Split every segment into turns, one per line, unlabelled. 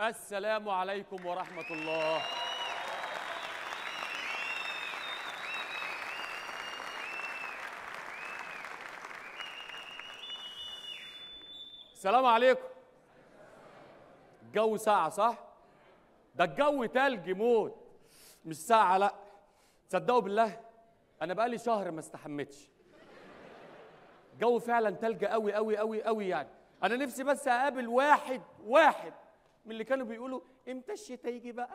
السلام عليكم ورحمة الله السلام عليكم الجو ساعة صح؟ ده الجو تلج موت مش ساعة لا تصدقوا بالله أنا بقالي شهر ما استحمتش الجو فعلا تلج قوي قوي قوي قوي يعني أنا نفسي بس أقابل واحد واحد من اللي كانوا بيقولوا إمتى الشتاء يجي بقى؟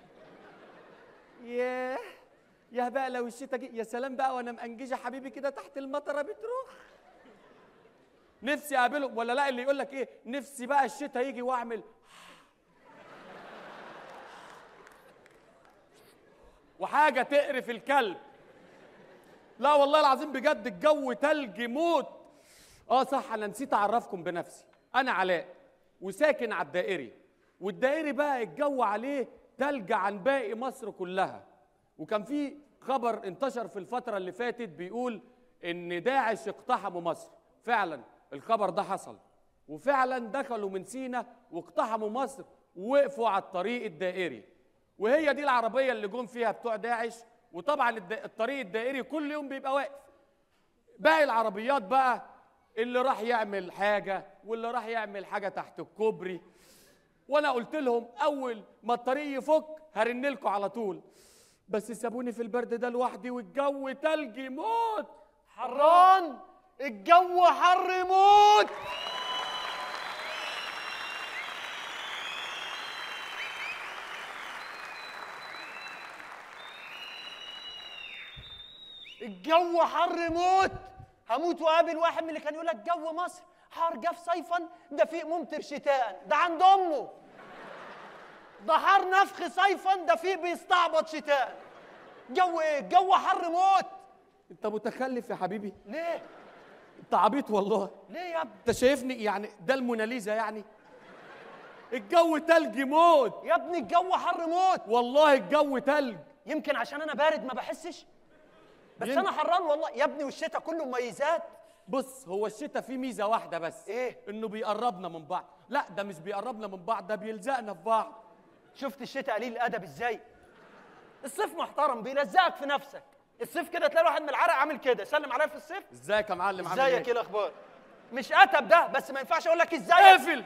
ياه يا بقى لو الشتاء جه يا سلام بقى وأنا مأنججة حبيبي كده تحت المطرة بتروح نفسي اقابله ولا لا اللي يقول لك ايه نفسي بقى الشتاء يجي واعمل وحاجه تقرف الكلب لا والله العظيم بجد الجو تلج موت اه صح انا نسيت اعرفكم بنفسي انا علاء وساكن على الدائري والدائري بقى الجو عليه تلج عن باقي مصر كلها وكان في خبر انتشر في الفترة اللي فاتت بيقول إن داعش اقتحموا مصر فعلا الخبر ده حصل وفعلا دخلوا من سينا واقتحموا مصر ووقفوا على الطريق الدائري وهي دي العربية اللي جم فيها بتوع داعش وطبعا الد- الطريق الدائري كل يوم بيبقى واقف باقي العربيات بقى اللي راح يعمل حاجة واللي راح يعمل حاجة تحت الكوبري وانا قلت لهم اول ما الطريق يفك هرن لكم على طول بس سابوني في البرد ده لوحدي والجو تلج موت
حران الجو حر موت الجو حر موت هموت واقابل واحد من اللي كان يقول لك جو مصر حار جاف صيفا ده فيه ممطر شتاء ده عند امه ده حار نفخ صيفا ده فيه بيستعبط شتاء جو ايه الجو حر موت
انت متخلف يا حبيبي
ليه
انت عبيط والله
ليه يا ابني
انت شايفني يعني ده الموناليزا يعني الجو تلج موت
يا ابني الجو حر موت
والله الجو تلج
يمكن عشان انا بارد ما بحسش بس
يمكن.
انا حران والله يا ابني والشتاء كله مميزات
بص هو الشتاء فيه ميزه واحده بس
إيه؟
انه بيقربنا من بعض لا ده مش بيقربنا من بعض ده بيلزقنا في بعض
شفت الشتاء قليل الادب ازاي الصيف محترم بيلزقك في نفسك الصيف كده تلاقي واحد من العرق عامل كده سلم عليا في الصيف
ازيك يا معلم عامل
ازيك
ايه
ايه الاخبار مش اتب ده بس ما ينفعش اقول لك ازيك
اقفل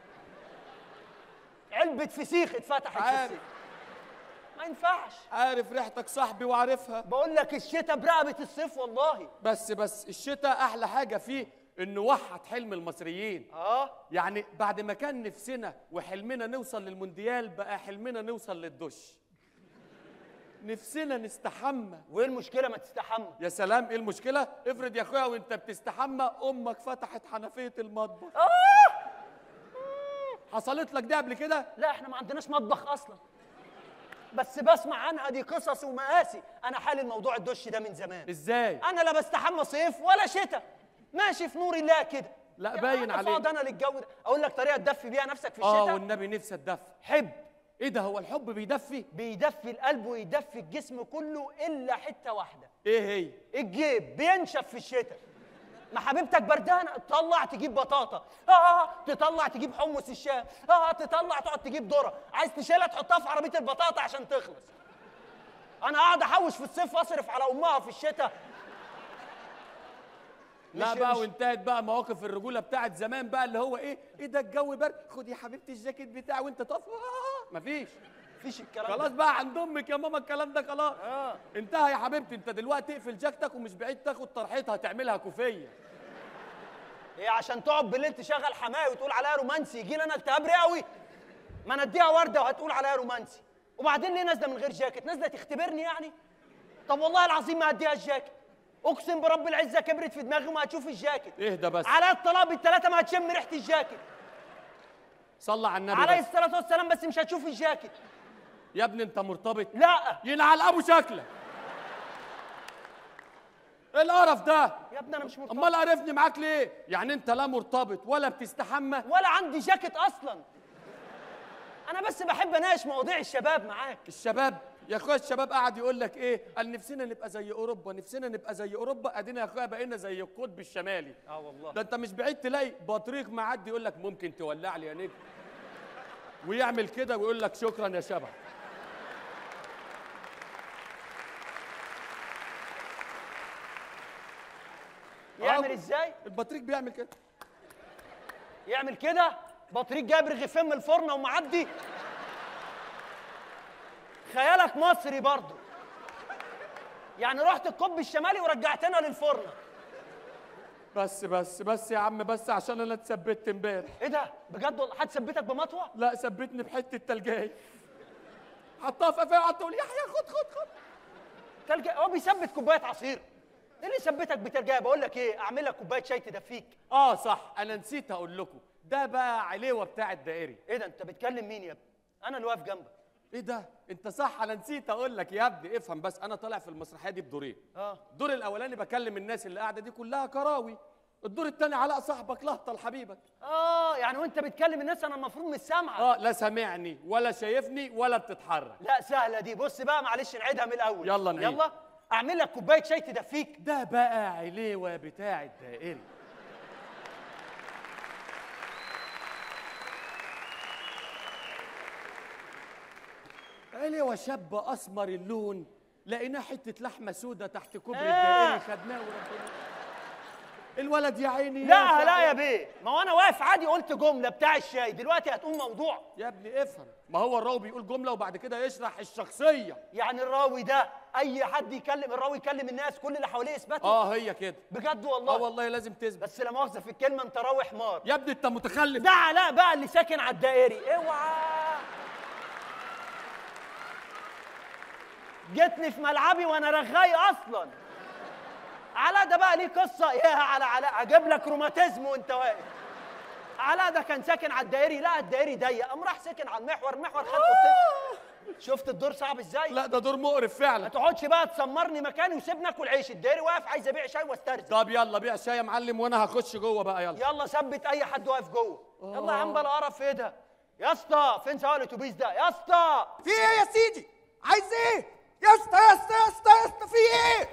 علبه فسيخ اتفتحت في
عارف.
الصيف ما ينفعش
عارف ريحتك صاحبي وعارفها
بقول لك الشتاء برقبه الصيف والله
بس بس الشتاء احلى حاجه فيه انه وحد حلم المصريين
اه
يعني بعد ما كان نفسنا وحلمنا نوصل للمونديال بقى حلمنا نوصل للدش نفسنا نستحمى
وايه المشكله ما تستحمى
يا سلام ايه المشكله افرض يا اخويا وانت بتستحمى امك فتحت حنفيه المطبخ حصلت لك دي قبل كده
لا احنا ما عندناش مطبخ اصلا بس بسمع عنها دي قصص ومآسي انا حال الموضوع الدش ده من زمان
ازاي
انا لا بستحمى صيف ولا شتاء ماشي في نور الله كده
لا
يا
باين
أنا
عليك.
فاضي انا للجو ده اقول لك طريقه تدفي بيها نفسك في
اه
الشتاء
والنبي نفسي اتدفى
حب
ايه ده هو الحب بيدفي
بيدفي القلب ويدفي الجسم كله الا حته واحده
ايه هي
الجيب بينشف في الشتاء ما حبيبتك بردانه تطلع تجيب بطاطا اه تطلع تجيب حمص الشام اه تطلع تقعد تجيب ذره عايز تشيلها تحطها في عربيه البطاطا عشان تخلص انا قاعد احوش في الصيف واصرف على امها في الشتاء
لا
مش-
بقى
مش-
وانتهت بقى مواقف الرجوله بتاعت زمان بقى اللي هو ايه ايه ده الجو برد خد يا حبيبتي الجاكيت بتاعي وانت تقف آه، مفيش
مفيش الكلام
خلاص
ده
بقى عند امك يا ماما الكلام ده خلاص
اه
انتهى يا حبيبتي انت دلوقتي اقفل جاكتك ومش بعيد تاخد طرحتها تعملها كوفيه
هي عشان تقعد بالليل تشغل حماية وتقول عليها رومانسي يجي لي انا التهاب رئوي ما انا اديها ورده وهتقول عليها رومانسي وبعدين ليه نازله من غير جاكيت نازله تختبرني يعني طب والله العظيم ما اديها الجاكيت اقسم برب العزه كبرت في دماغي وما هتشوف الجاكيت
اهدى بس
على الطلاق بالثلاثه ما هتشم ريحه الجاكيت
صلى على النبي
عليه
بس.
الصلاه والسلام بس مش هتشوف الجاكيت
يا ابني انت مرتبط
لا
ينعل ابو شكلك ايه القرف ده
يا ابني انا مش مرتبط
امال عرفني معاك ليه يعني انت لا مرتبط ولا بتستحمى
ولا عندي جاكيت اصلا انا بس بحب اناقش مواضيع الشباب معاك
الشباب يا اخويا الشباب قاعد يقول لك ايه قال نفسنا نبقى زي اوروبا نفسنا نبقى زي اوروبا ادينا يا اخويا بقينا زي القطب الشمالي
اه والله
ده انت مش بعيد تلاقي بطريق معدي يقول لك ممكن تولع لي يا نجم ويعمل كده ويقول لك شكرا يا شبح
يعمل ازاي
البطريق بيعمل كده
يعمل كده بطريق جايب رغيفين من الفرن ومعدي خيالك مصري برضه يعني رحت القطب الشمالي ورجعتنا للفرن
بس بس بس يا عم بس عشان انا اتثبت امبارح
ايه ده بجد والله حد ثبتك بمطوه
لا ثبتني بحته تلجايه حطها في قفايا وقعدت تقول يحيى خد خد خد
تلجأ هو بيثبت كوبايه عصير ايه اللي يثبتك بترجع بقول لك ايه اعمل لك كوبايه شاي تدفيك
اه صح انا نسيت اقول لكم ده بقى عليوه بتاع الدائري
ايه ده انت بتكلم مين يا ابني انا اللي واقف جنبك
ايه ده انت صح انا نسيت اقول لك يا ابني افهم بس انا طالع في المسرحيه دي بدورين
اه
الدور الاولاني بكلم الناس اللي قاعده دي كلها كراوي الدور الثاني علاء صاحبك لهطل حبيبك
اه يعني وانت بتكلم الناس انا المفروض مش سامعك
اه لا سامعني ولا شايفني ولا بتتحرك
لا سهله دي بص بقى معلش نعيدها من الاول
يلا نعيد.
يلا اعمل لك كوبايه شاي تدفيك
ده بقى عليوه بتاع الدائري عليوه شاب اسمر اللون لقيناه حته لحمه سودة تحت كوبري
آه.
الدائري خدناه وربنا الولد يا عيني
لا لا يا
بيه
بيه ما هو انا واقف عادي قلت جمله بتاع الشاي دلوقتي هتقوم موضوع
يا ابني افهم ما هو الراوي بيقول جمله وبعد كده يشرح الشخصيه
يعني الراوي ده اي حد يكلم الراوي يكلم الناس كل اللي حواليه يثبتوا
اه هي كده
بجد
اه
والله
والله لازم تثبت
بس لا مؤاخذه في الكلمه انت راوي حمار
يا ابني انت متخلف
ده علاء بقى اللي ساكن على الدائري اوعى جيتني في ملعبي وانا رغاي اصلا علاء ده بقى ليه قصه يا على علاء هجيب لك روماتيزم وانت واقف علاء ده كان ساكن على الدائري لا الدائري ضيق قام راح ساكن على المحور المحور خد اوضتين شفت الدور صعب ازاي
لا ده دور مقرف
ما
فعلا
تقعدش بقى تسمرني مكاني وسيبني اكل عيش الدائري واقف عايز ابيع شاي واسترزق
طب يلا بيع شاي يا معلم وانا هخش جوه بقى يلا
يلا ثبت اي حد واقف جوه يلا يا عم بلا قرف ايه ده يا اسطى فين سواق الاتوبيس ده يا اسطى
في ايه يا سيدي عايز ايه يا اسطى يا اسطى يا اسطى يا اسطى في ايه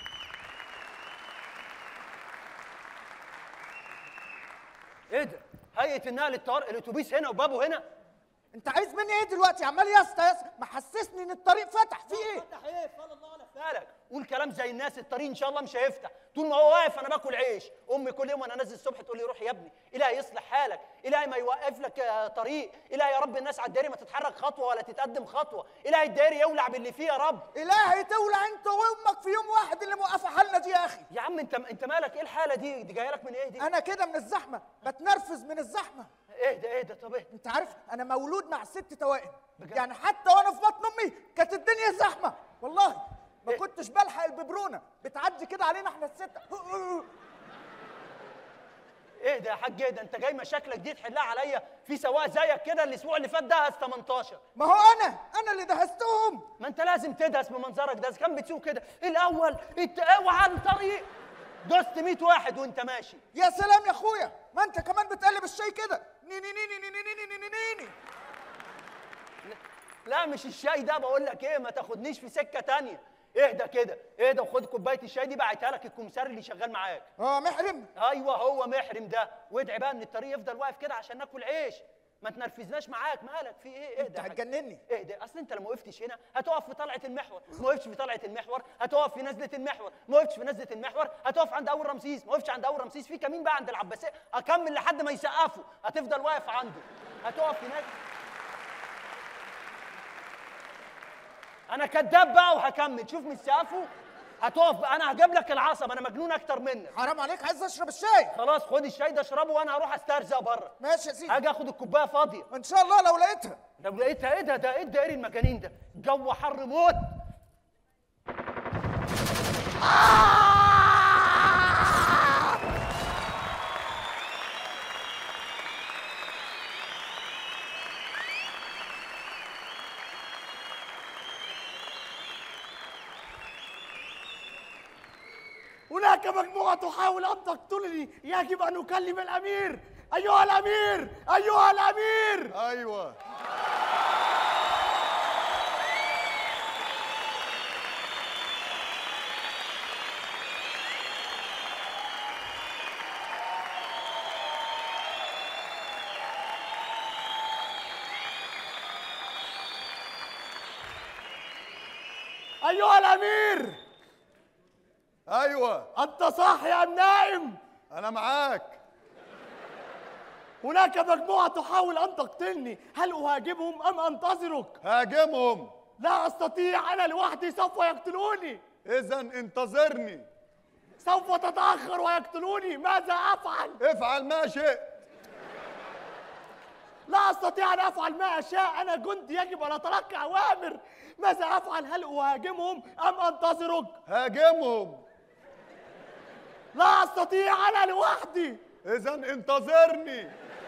ايه ده هيئه النقل الطوارئ الاتوبيس هنا وبابه هنا
انت عايز مني ايه دلوقتي عمال يا اسطى يا اسطى محسسني ان الطريق فتح في ايه
فتح ايه صلى الله على بالك قول كلام زي الناس الطريق ان شاء الله مش هيفتح طول ما هو واقف انا باكل عيش امي كل يوم وانا نازل الصبح تقول لي روح يا ابني الهي يصلح حالك الهي ما يوقف لك آه، طريق الهي يا رب الناس على الدائري ما تتحرك خطوه ولا تتقدم خطوه الهي الدائري يولع باللي فيه يا رب
الهي تولع انت وامك في يوم واحد اللي موقفه حالنا دي يا اخي
يا عم انت انت مالك ايه الحاله دي دي جايه لك من ايه دي
انا كده من الزحمه بتنرفز من الزحمه
ايه ده ايه ده طب ايه
انت عارف انا مولود مع ست توائم
بجد؟
يعني حتى وانا في بطن امي كانت الدنيا زحمه والله ما
إيه؟
كنتش بلحق الببرونه بتعدي كده علينا احنا السته
ايه ده يا حاج ايه ده انت جاي مشاكلك دي تحلها عليا في سواق زيك كده الاسبوع اللي فات دهس 18
ما هو انا انا اللي دهستهم
ما انت لازم تدهس بمنظرك ده اذا كان بتسوق كده الاول انت اوعى الطريق دوست 100 واحد وانت ماشي
يا سلام يا اخويا ما انت كمان بتقلب الشاي كده ني ني ني ني ني ني ني ني ني ني
لا مش الشاي ده بقول لك ايه ما تاخدنيش في سكه تانية اهدى كده اهدى وخد كوبايه الشاي دي بعتها لك الكمساري اللي شغال معاك
اه محرم
ايوه هو محرم ده وادعي بقى ان الطريق يفضل واقف كده عشان ناكل عيش ما تنرفزناش معاك مالك في ايه اهدى
انت
يا حاج.
هتجنني
اهدى اصل انت لو ما وقفتش هنا هتقف في طلعه المحور ما وقفتش في طلعه المحور هتقف في نزله المحور ما وقفتش في نزله المحور هتقف عند اول رمسيس ما وقفتش عند اول رمسيس في كمين بقى عند العباسيه اكمل لحد ما يسقفوا هتفضل واقف عنده هتقف هناك انا كداب بقى وهكمل شوف من سقفه هتقف بقى انا هجيب لك العصب انا مجنون اكتر منك
حرام عليك عايز اشرب الشاي
خلاص خد الشاي ده اشربه وانا هروح استرزق بره
ماشي يا سيدي
هاجي اخد الكوبايه فاضيه
ان شاء الله لو لقيتها
لو لقيتها ايه ده ده ايه الدائري المجانين ده الجو حر موت
هناك مجموعة تحاول أن تقتلني يجب أن أكلم الأمير أيها الأمير أيها الأمير
ايوه
ايها الامير
ايوه
انت صاحي ام نائم
انا معاك
هناك مجموعه تحاول ان تقتلني هل اهاجمهم ام انتظرك
هاجمهم
لا استطيع انا لوحدي سوف يقتلوني
اذا انتظرني
سوف تتاخر ويقتلوني ماذا افعل
افعل ما شئت
لا استطيع ان افعل ما اشاء انا جندي يجب ان اتلقى اوامر ماذا افعل هل اهاجمهم ام انتظرك
هاجمهم
لا استطيع انا لوحدي
اذا انتظرني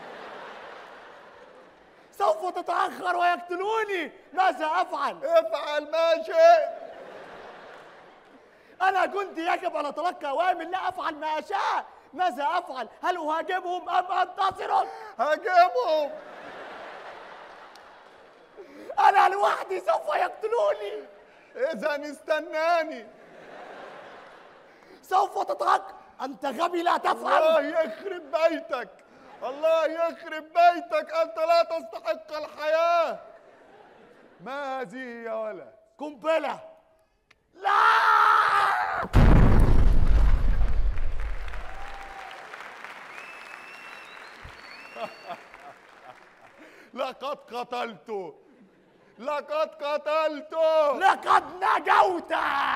سوف تتاخر ويقتلوني ماذا افعل
افعل ما شئت
انا جندي يجب ان اتلقى اوامر لا افعل ما اشاء ماذا افعل هل اهاجمهم ام انتصرهم
هاجمهم
انا لوحدي سوف يقتلوني
اذا استناني
سوف تترك انت غبي لا
الله
تفهم
يخرب بيتك الله يخرب بيتك انت لا تستحق الحياه ما هذه يا ولد
قنبله لا
لقد قتلته لقد قتلته
لقد نجوت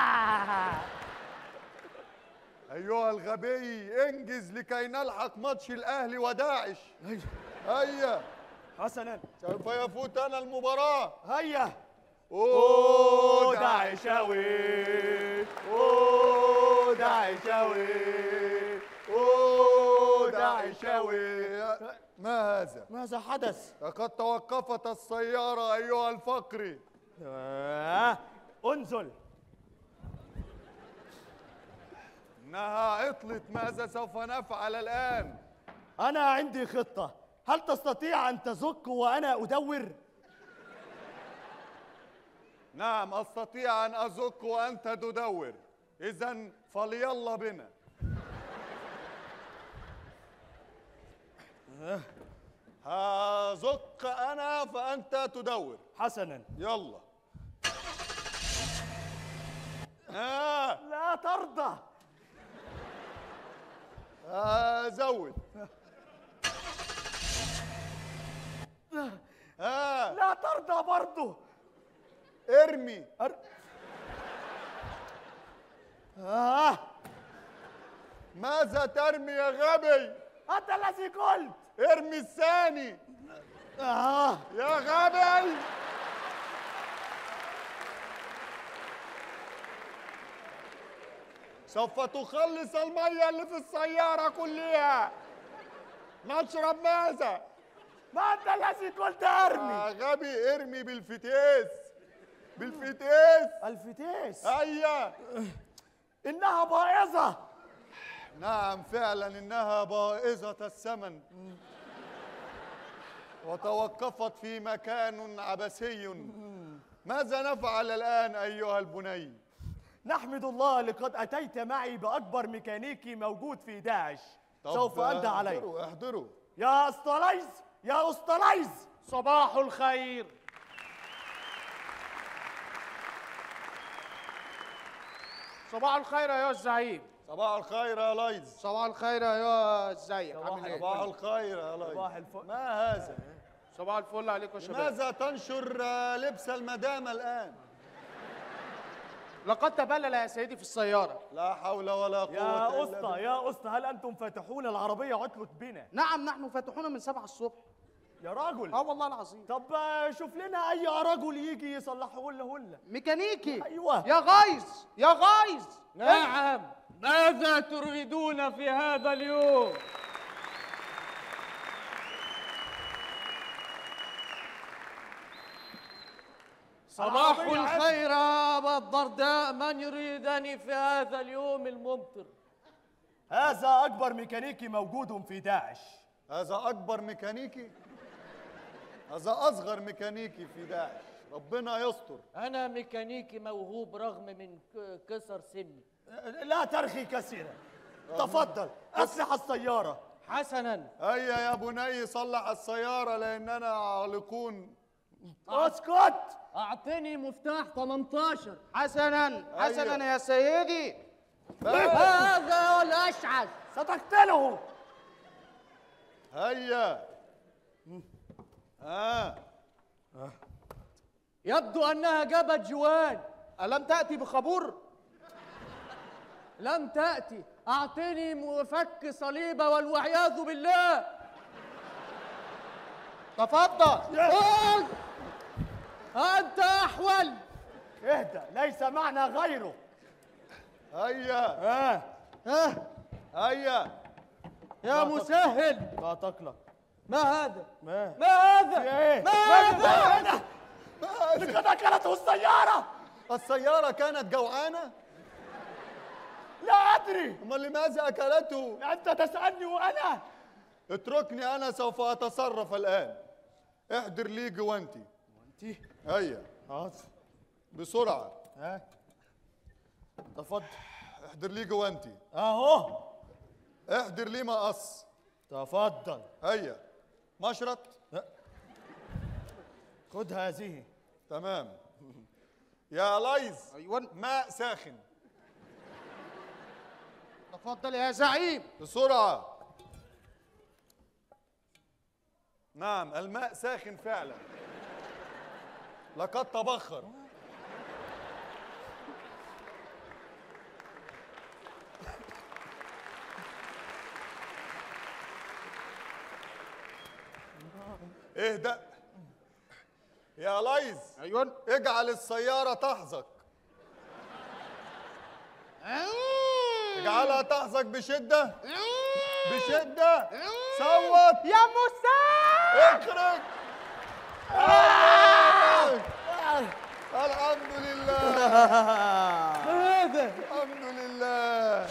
ايها الغبي انجز لكي نلحق ماتش الاهلي وداعش هيا
حسنا
سوف يفوتنا المباراه
هيا
اوه
داعشاوي اوه داعشاوي
اوه داعشاوي ما هذا
ماذا حدث
لقد توقفت السياره ايها الفقري
آه. انزل
انها عطلت ماذا سوف نفعل الان
انا عندي خطه هل تستطيع ان تزك وانا ادور
نعم استطيع ان ازك وانت تدور اذا فليلا بنا هزك انا فانت تدور
حسنا
يلا آه
لا ترضى
آه زود آه
لا ترضى برضه
ارمي
أر... آه
ماذا ترمي يا غبي
أنت الذي قلت
ارمي الثاني
آه
يا غبي سوف تخلص المية اللي في السيارة كلها نشرب ماذا؟
ما أنت الذي قلت أرمي
يا غبي ارمي بالفتيس بالفتيس
الفتيس
هيا
إنها بايظة
نعم فعلا انها بائزة الثمن وتوقفت في مكان عبثي ماذا نفعل الآن أيها البني؟
نحمد الله لقد أتيت معي بأكبر ميكانيكي موجود في داعش
طب
سوف أندى عليه
احضروا احضروا
يا أسطليز يا أسطليز
صباح الخير صباح الخير يا الزعيم
صباح الخير يا ليز
صباح الخير يا ازيك عامل ايه
صباح الخير يا ليز
صباح الفل.
ما هذا؟
صباح الفل عليكم يا شباب
لماذا تنشر آه، لبس المدام الآن؟
لقد تبلل يا سيدي في السيارة
لا حول ولا قوة
يا
إلا
أسطى
بالله.
يا أسطى هل أنتم فاتحون العربية عطلت بنا
نعم نحن فاتحون من سبعة الصبح
يا راجل
اه والله العظيم
طب آه، شوف لنا أي رجل يجي يصلحه لنا هلا
ميكانيكي
أيوة.
يا غايز يا غايز
نعم ماذا تريدون في هذا اليوم صباح
العربية عد-
الخير يا أبا الدرداء من يريدني في هذا اليوم الممطر
هذا أكبر ميكانيكي موجود في داعش
هذا أكبر ميكانيكي هذا أصغر ميكانيكي في داعش ربنا يستر
أنا ميكانيكي موهوب رغم من ك- كسر سني
لا ترخي كثيرا تفضل أسلح السيارة
حسنا
هيا يا بني صلح السيارة لأننا عالقون
اسكت
اعطني مفتاح 18
حسنا حسنا يا سيدي
هذا الاشعث
ستقتله
هيا ها
يبدو انها جابت جوان
ألم تأتي بخبور؟
لم تاتي اعطني مفك صليبه والعياذ بالله
تفضل
قل انت احول
اهدى ليس معنا غيره
هيا
ها
هيا
يا مسهل
لا تقلق
ما هذا
ما
ما هذا
ايه
ما هذا
هذا لقد اكلته السياره
السيارة كانت جوعانة
لا ادري
أما لماذا أكلته
انت تسالني وانا
اتركني أنا سوف أتصرف الآن احضر لي جوانتي
انت
هيا
حاضر
بسرعة
ها تفضل
احضر لي جوانتي
اهو
احضر لي مقص
تفضل
هيا مشرط
خذ هذه
تمام يا ليز
أيوة
ماء ساخن
تفضل يا زعيم
بسرعة نعم الماء ساخن فعلا لقد تبخر اهدأ يا ليز
أيوة
اجعل السيارة تحزق اجعلها تحزق بشدة بشدة صوت
يا مساء
اخرج آه. الحمد لله
هذا
الحمد لله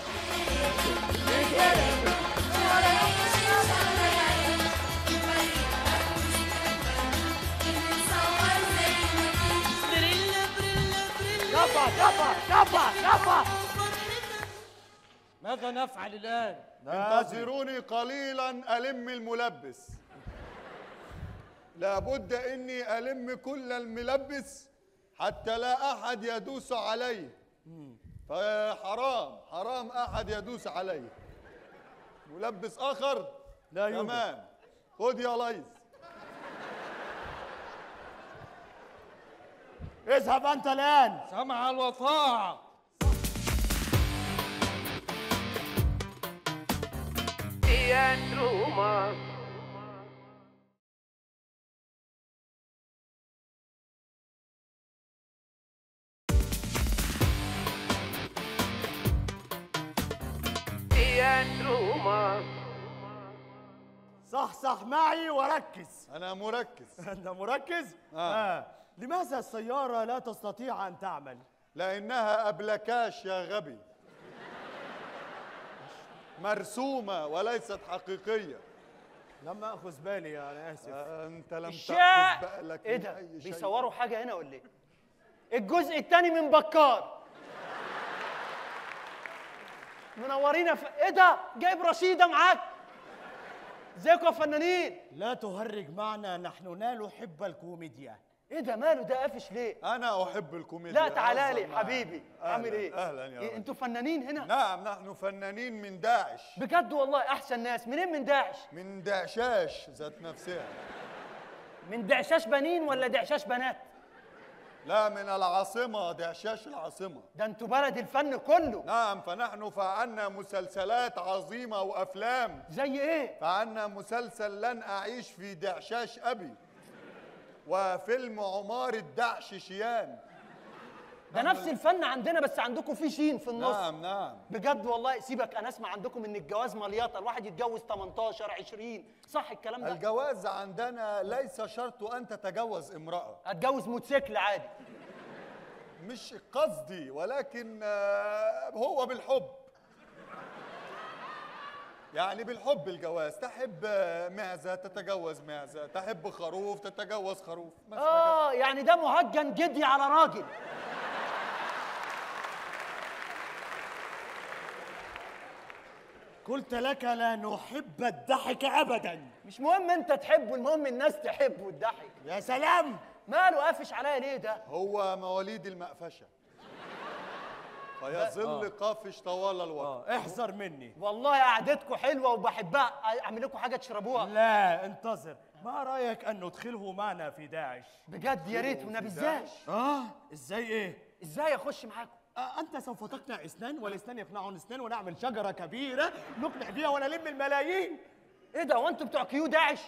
كفى كفى كفى كفى
ماذا نفعل الان
انتظروني قليلا ألم الملبس لابد إني ألم كل الملبس حتى لا أحد يدوس عليه فحرام حرام أحد يدوس عليه ملبس آخر
لا يوجد.
تمام خد يا ليز
اذهب انت الان
سمع الوطاعه
صحصح معي وركز
أنا مركز
انت مركز
آه.
آه. لماذا السياره لا تستطيع ان تعمل
لأنها أبلكاش يا غبي مرسومة وليست حقيقية
لم اخذ بالي انا اسف
أنت لم
الشاء
تأخذ بالك
ايه
من
ده
أي شيء
بيصوروا حاجة هنا ولا ايه الجزء الثاني من بكار منورينا في ايه ده جايب رشيدة معاك ازيكم يا فنانين
لا تهرج معنا نحن لا نحب الكوميديا
ايه ده ماله ده قافش ليه
أنا أحب الكوميديا
لا تعالى
أهزر
لي
معك.
حبيبي
أهلاً-
عامل ايه
أهلا يا
إيه
رجل.
انتوا فنانين هنا
نعم نحن فنانين من داعش
بجد والله احسن ناس منين من داعش
من دعشاش ذات نفسها
من دعشاش بنين ولا دعشاش بنات
لا من العاصمة دعشاش العاصمة
ده انتوا بلد الفن كله
نعم فنحن فعلنا مسلسلات عظيمة وأفلام
زي ايه
فعلنا مسلسل لن أعيش في دعشاش أبي وفيلم عمار الدعش شيان
ده نفس الفن عندنا بس عندكم في شين في النص
نعم نعم
بجد والله سيبك انا اسمع عندكم ان الجواز مليطه الواحد يتجوز 18 20 صح الكلام ده
الجواز عندنا ليس شرط أن تتجوز امرأة
هتجوز موتوسيكل عادي
مش قصدي ولكن آه، هو بالحب يعني بالحب الجواز تحب آه، معزة تتجوز معزة تحب خروف تتجوز خروف مثلا كده.
اه يعني ده مهجن جدي على راجل
قلت لك لا نحب الضحك ابدا
مش مهم انت تحبه المهم الناس تحبه الضحك
يا سلام
ماله قافش عليا ليه ده
هو مواليد المقفشه فيظل قافش طوال الوقت
اه احذر مني
والله قعدتكم حلوه وبحبها اعمل لكم حاجه تشربوها
لا انتظر ما رايك ان ندخله معنا في داعش
بجد يا ريت والنبي ازاي
اه ازاي ايه
ازاي اخش معاكم
آه انت سوف تقنع اثنان والاثنان يقنعون اثنان ونعمل شجره كبيره نقنع بها ونلم الملايين
ايه ده هو انتوا بتوع كيو داعش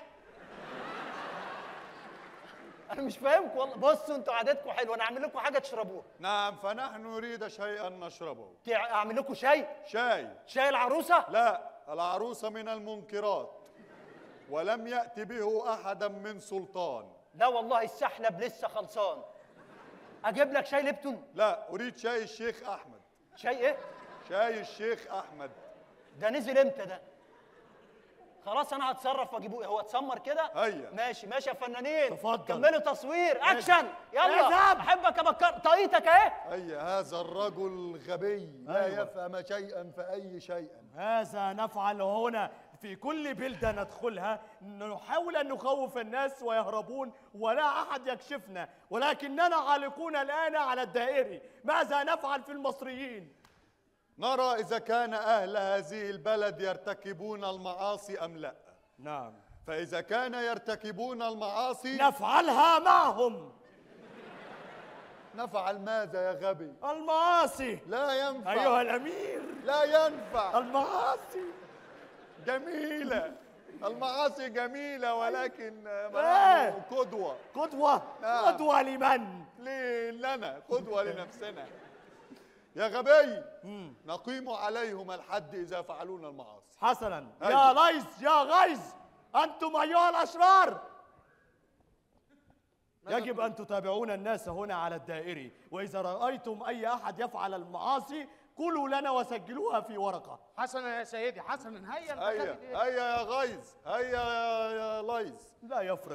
انا مش فاهمكم والله بصوا انتوا قعدتكم حلوه انا اعمل لكم حاجه تشربوها
نعم فنحن نريد شيئا نشربه
تع- اعمل لكم شاي
شاي
شاي العروسه
لا العروس من المنكرات ولم يأت به أحدا من سلطان
لا والله السحلب لسه خلصان اجيب لك شاي ليبتون
لا أريد شاي الشيخ أحمد
شاي ايه
شاي الشيخ أحمد
ده نزل امتى ده خلاص انا هتصرف واجيبه هو اتسمر كده
هيا.
ماشي ماشي يا فنانين
تفضل.
كملوا تصوير اكشن يلا
اذهب.
احبك يا بكر طاقيتك اهي
أي هذا الرجل غبي لا
أيوة.
يفهم شيئا فأي شيء
هذا نفعل هنا في كل بلدة ندخلها نحاول أن نخوف الناس ويهربون ولا أحد يكشفنا ولكننا عالقون الآن على الدائري ماذا نفعل في المصريين؟
نرى إذا كان أهل هذه البلد يرتكبون المعاصي أم لا
نعم
فإذا كان يرتكبون المعاصي
نفعلها معهم
نفعل ماذا يا غبي
المعاصي
لا ينفع
أيها الأمير
لا ينفع
المعاصي
جميلة المعاصي جميلة ولكن
إيه؟
نحن قدوة
قدوة
نعم.
قدوة لمن؟
ليه لنا قدوة لنفسنا يا غبي نقيم عليهم الحد إذا فعلون المعاصي
حسنا يا
أيوة.
ليس يا غيظ أنتم أيها الأشرار يجب أن تتابعون الناس هنا على الدائري وإذا رأيتم أي أحد يفعل المعاصي قولوا لنا وسجلوها في ورقة
حسنا يا سيدي حسنا هيا انت
هيا
خلي إيه؟
هيا يا غيظ هيا يا- يا ليز
لا يفرق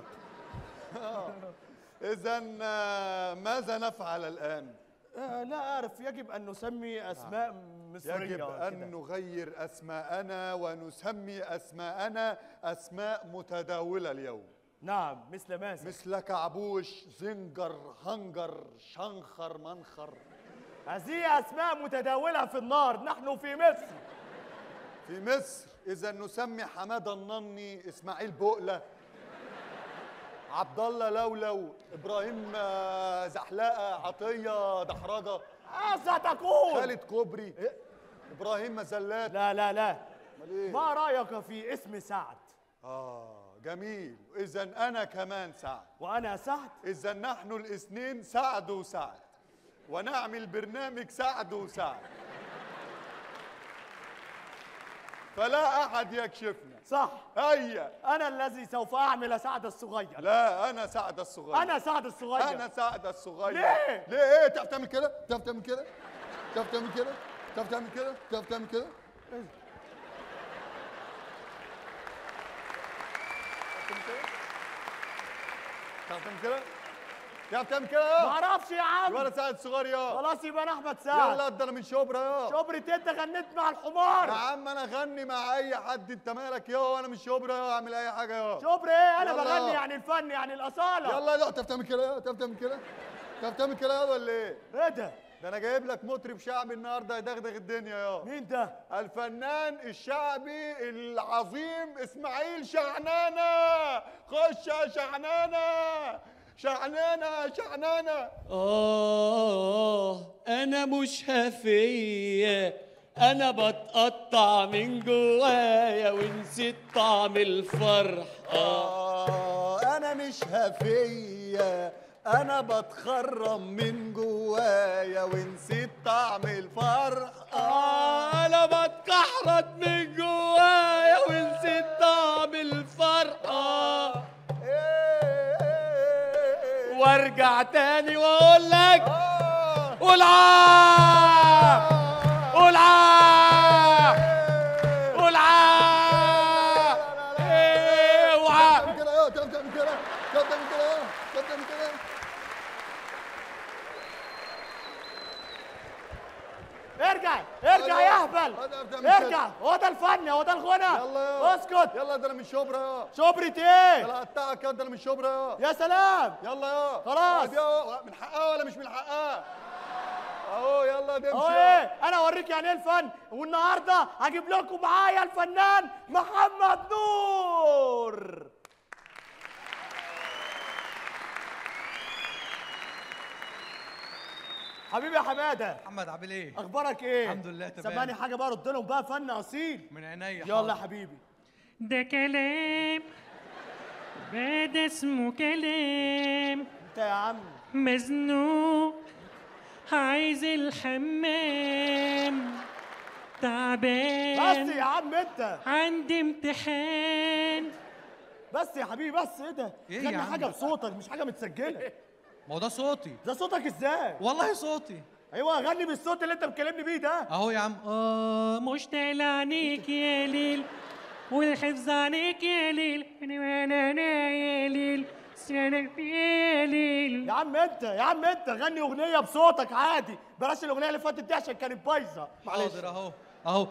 إذا ماذا نفعل الآن؟
آه لا أعرف يجب أن نسمي أسماء مصرية
يجب
كده.
أن نغير أسماءنا ونسمي أسماءنا أسماء متداولة اليوم
نعم مثل ماذا
مثل كعبوش زنجر هنجر شنخر منخر
هذه أسماء متداولة في النار نحن في مصر
في مصر إذا نسمي حمادة النني إسماعيل بقلة عبد الله لولو إبراهيم آه، زحلقة عطية دحرجة
ماذا تقول
خالد كوبري إبراهيم مزلات
لا لا لا
أمال إيه؟
ما رأيك في اسم سعد
آه جميل إذا أنا كمان سعد
وأنا سعد
إذا نحن الاثنين سعد وسعد ونعمل برنامج سعد وسعد فلا أحد يكشفنا
صح
هيا
أنا الذي سوف أعمل سعد الصغير
لا أنا سعد الصغير
أنا سعد الصغير
أنا سعد الصغير
ليه؟
ليه إيه تعرف تعمل كده؟ تعرف تعمل كده؟ تعرف تعمل كده؟ تعرف تعمل كده؟ تعرف تعمل كده؟ تعرف تعمل كده؟ تعرف تعمل كده
ما
يا
اعرفش يا عم
ولا سعد الصغير يا
خلاص يبقى انا احمد سعد
يلا ده انا من شبرا يا
شبرة انت غنيت مع
يا
الحمار
عم انا غني مع اي حد انت مالك يا وانا من شبرا يا اعمل اي حاجه يا
شبرة ايه انا
يلا.
بغني يعني الفن يعني الاصاله
يلا يلا تعرف تعمل كده يا تعرف تعمل كده تعرف تعمل كده يا ولا ايه
ايه ده
ده انا جايب لك مطرب شعبي النهارده يدغدغ الدنيا يا
مين ده
الفنان الشعبي العظيم اسماعيل شعنانه خش يا شعنانه شعنانه شعنانه
آه أنا مش هفية أنا بتقطع من جوايا ونسيت طعم الفرح آه
آه أنا مش هفية أنا بتخرم من جوايا ونسيت طعم الفرح
آه أنا بتكحرت من جوايا ونسيت طعم الفرح آه
إيه إيه إيه
وارجع تاني واقول لك
آه
قول عاه قول عاه قول عاه اوعى
تعمل كده يا تعمل تعمل كده تعمل تعمل كده يا تعمل تعمل كده
ارجع ارجع يا اهبل
هذا بتعمل
ارجع هو ده الفن هو ده الغنى
يلا يا
اسكت
يلا ده انا من شبرا يا
شبرة ايه
يلا قطعك يا ده انا من شبرا يا
يا سلام
يلا يا
خلاص.
يا من حقها ولا مش من حقها اهو يلا نمشي
اهو
يا.
ايه انا اوريك يعني ايه الفن والنهارده هجيب لكم معايا الفنان محمد نور حبيبي يا حماده
محمد عامل ايه؟
اخبارك ايه
الحمد لله تمام.
سمعني حاجه بقى رد لهم بقى فن اصيل
من عينيا
يلا يا حبيبي
ده كلام ده اسمه كلام
انت يا عم
مزنوق عايز الحمام تعبان
بس يا عم انت
عندي امتحان
بس يا حبيبي بس ايه ده
إيه يا
غني
عم؟
حاجه بصوتك مش حاجه متسجله
ما هو ده صوتي
ده صوتك ازاي
والله صوتي
ايوه غني بالصوت اللي انت بتكلمني بيه ده
اهو يا عم
اه مشتاق لعينيك يا ليل والحفظ عليك يا ليل انا انا أنا يا ليل سنة يا ليل
يا عم انت يا عم انت غني اغنيه بصوتك عادي بلاش الاغنيه اللي فاتت دي عشان كانت بايظه
حاضر اهو اهو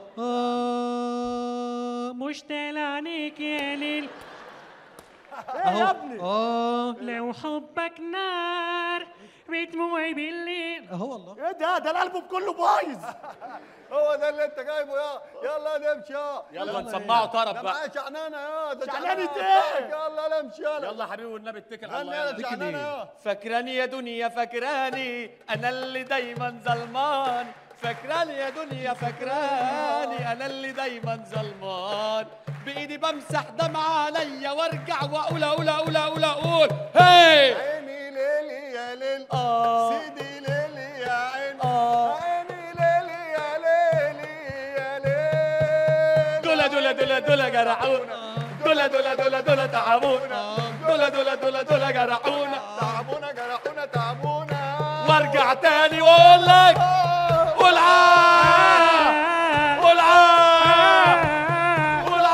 آه مشتاق لعينيك يا ليل
ايه
اهو
يا ابني
آه لو حبك نار بدموعي بالليل
اهو والله
ايه ده ده الالبوم كله بايظ
هو ده اللي انت جايبه يا يلا نمشي يا
يلا نسمعه طرب
ده
بقى
معايا شعنانه يا ده
شعنانة
شعنانة
ايه؟
يلا نمشي يلا
يلا يا حبيبي والنبي اتكل على
غني
الله
يلا
يلا.
شعنانه يا
فاكراني يا دنيا فاكراني انا اللي دايما ظلمان فاكراني يا دنيا فاكراني انا اللي دايما ظلمان بايدي بمسح دمعة عليا وارجع واقول اقول اقول اقول اقول هي
عيني ليلي يا ليل
آه.
سيدي ليلي يا عين
آه.
عيني ليلي يا ليلي يا ليل
دولا دولا دولا دولا جرحونا دولا دولا دولا دولا تعبونا دولا دولا دولا دولا جرحونا
تعبونا جرحونا تعبونا
وارجع تاني واقول لك قول عاه قول عاه قول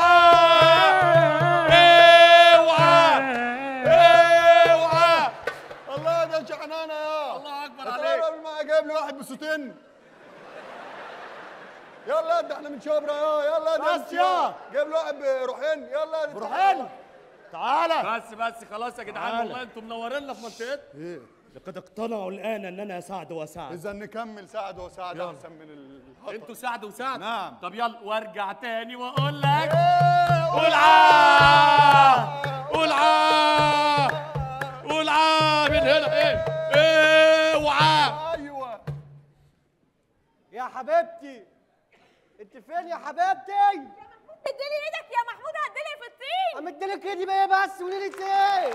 عاه اوعى اوعى
الله ده شعنانه يا
الله اكبر
عليك
عليك
قبل ما جايب لي واحد بصوتين يلا ده احنا من شبرا يا يلا ده
بس يا.
جايب لي واحد بروحين يلا
روحين تعالى
بس بس خلاص يا جدعان
تعالى.
والله انتم منورينا في منطقتنا
لقد اقتنعوا الان اننا سعد وسعد
اذا نكمل سعد وسعد احسن من الهطل
انتوا سعد وسعد
نعم.
طب يلا وارجع تاني واقول لك قول
قول
عاه قول عاه قول عاه من هنا ايه اوعى
ايوه
يا حبيبتي انت فين يا حبيبتي
اديني ايدك يا محمود هديني في الطين
عم اديلك ايدي بقى بس قولي لي ايه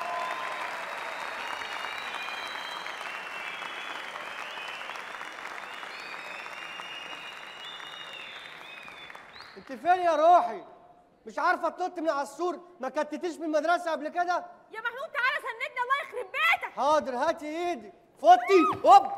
انت فين يا روحي مش عارفه تنط من على السور ما كتتيش من المدرسه قبل كده
يا محمود تعالى سندني الله يخرب بيتك
حاضر هاتي ايدي فوتي هوب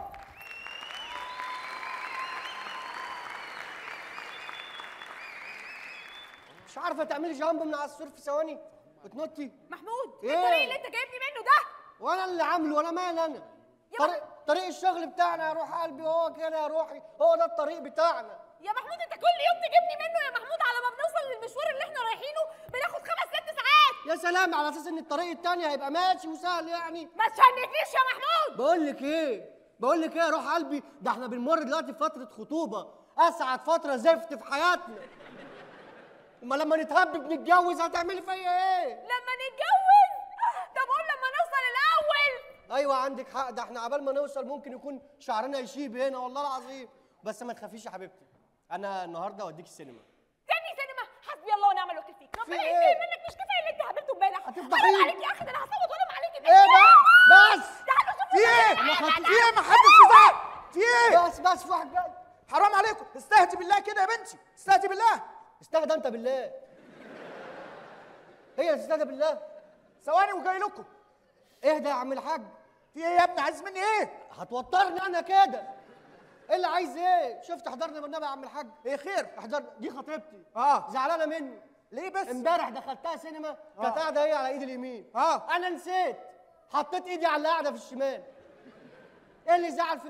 مش عارفه تعملي جامب من على السور في ثواني وتنطي
محمود
إيه؟
ايه الطريق اللي انت جايبني منه ده
وانا اللي عامله وانا مال انا
يا
طريق طريق الشغل بتاعنا يا روح قلبي هو كده يا روحي هو ده الطريق بتاعنا
يا محمود انت كل يوم تجيبني منه يا محمود على ما بنوصل للمشوار اللي احنا رايحينه بناخد خمس ست ساعات
يا سلام على اساس ان الطريق التاني هيبقى ماشي وسهل يعني
ما تشنكنيش يا محمود
بقول لك ايه بقول لك ايه يا روح قلبي ده احنا بنمر دلوقتي في فتره خطوبه اسعد فتره زفت في حياتنا اما لما نتهبب نتجوز هتعملي فيا ايه
لما نتجوز طب قول لما نوصل الاول
ايوه عندك حق ده احنا عبال ما نوصل ممكن يكون شعرنا يشيب هنا والله العظيم بس ما تخافيش يا حبيبتي انا النهارده اوديك السينما
تاني سينما حسبي الله ونعم الوكيل فيك ربنا
في
يهديه
إيه؟
منك مش كفايه اللي انت هبلته امبارح
هتفضحيني.
حرام عليك يا اخي ده انا هصوت وانام عليك
ايه بقى بس
تعالوا شوفوا
في ايه
الفيلم.
في ايه ما حدش يزعق في ايه
بس بس في واحد جاي
حرام عليكم استهدي بالله كده يا بنتي استهدي بالله
استهدى انت بالله هي اللي تستهدى بالله
ثواني وجاي لكم
اهدى يا عم الحاج
في ايه يا ابني عايز مني ايه
هتوترني انا كده ايه اللي عايز ايه شفت حضرنا بالنبي يا عم الحاج
ايه خير
احضر دي خطيبتي
اه
زعلانه مني
ليه بس
امبارح دخلتها سينما كانت قاعده هي على ايد اليمين
اه
انا نسيت حطيت ايدي على اللي قاعده في الشمال ايه اللي زعل في كده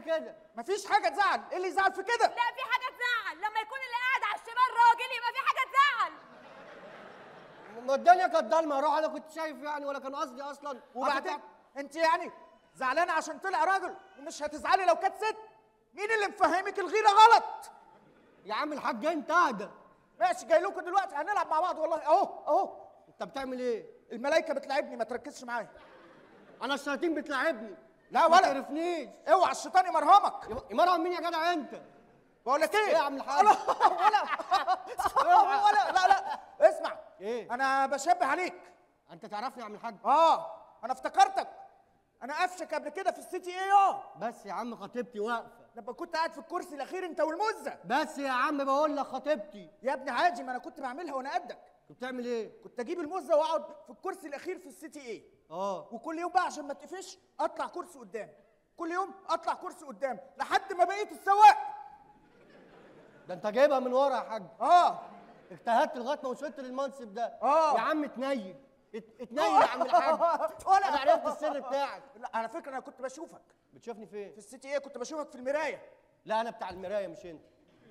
مفيش حاجه تزعل ايه اللي يزعل في كده
لا في حاجه تزعل لما يكون اللي قاعد على الشمال راجل يبقى في حاجه تزعل
ما الدنيا كانت ضلمه يا روح انا كنت شايف يعني ولا كان قصدي اصلا
وبعدين انت يعني زعلانه عشان طلع راجل ومش هتزعلي لو كانت ست مين اللي مفهمك الغيره غلط
يا عم الحاج انت اهدى
ماشي جاي لكم دلوقتي هنلعب مع بعض والله اهو اهو
انت بتعمل ايه
الملايكه بتلعبني ما تركزش معايا
انا الشياطين بتلعبني
لا
ما
ولا
تعرفنيش
اوعى الشيطان يمرهمك
يمرهم مين يا جدع انت
بقول لك ايه
ايه يا عم الحاج
ولا ولا ولا لا لا اسمع
ايه
انا بشبه عليك
انت تعرفني يا عم الحاج
اه انا افتكرتك انا قفشك قبل كده في السيتي ايه اه
بس يا عم خطيبتي واقفه
لما كنت قاعد في الكرسي الاخير انت والمزه
بس يا عم بقول لك خطيبتي
يا ابني عادي ما انا كنت بعملها وانا قدك
كنت بتعمل ايه
كنت اجيب المزه واقعد في الكرسي الاخير في السيتي ايه
اه
وكل يوم بقى عشان ما اتقفش اطلع كرسي قدام كل يوم اطلع كرسي قدام لحد ما بقيت السواق
ده انت جايبها من ورا يا حاج
اه
اجتهدت لغايه ما وصلت للمنصب ده
آه.
يا عم اتنيل ات- اتنيل يا عم الحاج
ولا
انا عرفت السر بتاعك
لا على فكره انا كنت بشوفك
بتشوفني فين
في السيتي ايه كنت بشوفك في المرايه
لا انا بتاع المرايه مش انت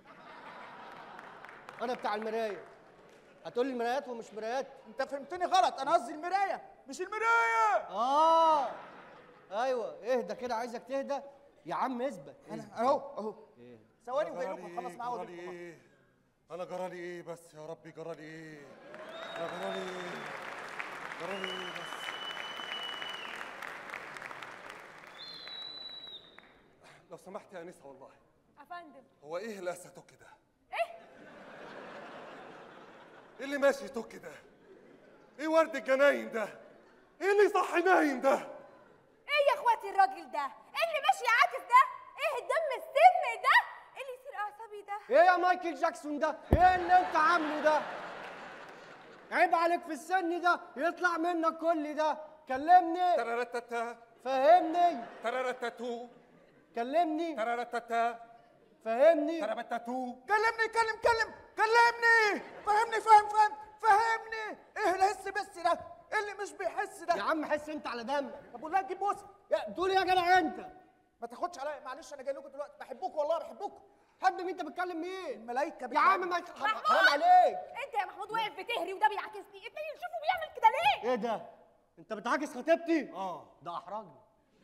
انا بتاع المرايه هتقول لي مرايات ومش مرايات
انت فهمتني غلط انا قصدي المرايه مش المرايه
اه ايوه اهدى كده عايزك تهدى يا عم اثبت
انا اهو اهو
ايه
ثواني وجاي
جرالي
لكم خلاص
ايه
معاه
جرالي
واجيبكم.
ايه انا جرالي ايه بس يا ربي جرالي ايه انا جرالي ايه جرالي ايه بس لو سمحت يا انسه والله
افندم
هو ايه الاسى توك ده ايه ايه اللي ماشي توك ده ايه ورد الجناين ده ايه اللي صحي نايم ده
ايه يا اخواتي الراجل ده ايه اللي ماشي عاكس ده ايه الدم السم ده ايه اللي يصير اعصابي ده
ايه يا مايكل جاكسون ده ايه اللي انت عامله ده عيب عليك في السن ده يطلع منك كل ده كلمني
ترارتتا
فهمني
ترارتتو
كلمني
ترارتتا
فهمني
ترابتتو
كلمني كلم كلم كلمني فهمني فهم فهم فهمني ايه الهس بس ده ايه اللي مش بيحس
يا
ده
عم حس انت على دمك
طب والله تجيب بوسه
يا تقول يا جدع انت
ما تاخدش عليا معلش انا جاي لكم دلوقتي بحبكم والله بحبكم
حد مين انت بتكلم مين
الملايكه
يا عم ما حرام عليك
انت يا محمود واقف بتهري وده بيعاكسني اتنين شوفوا بيعمل كده ليه
ايه ده انت بتعاكس خطيبتي اه ده احرجني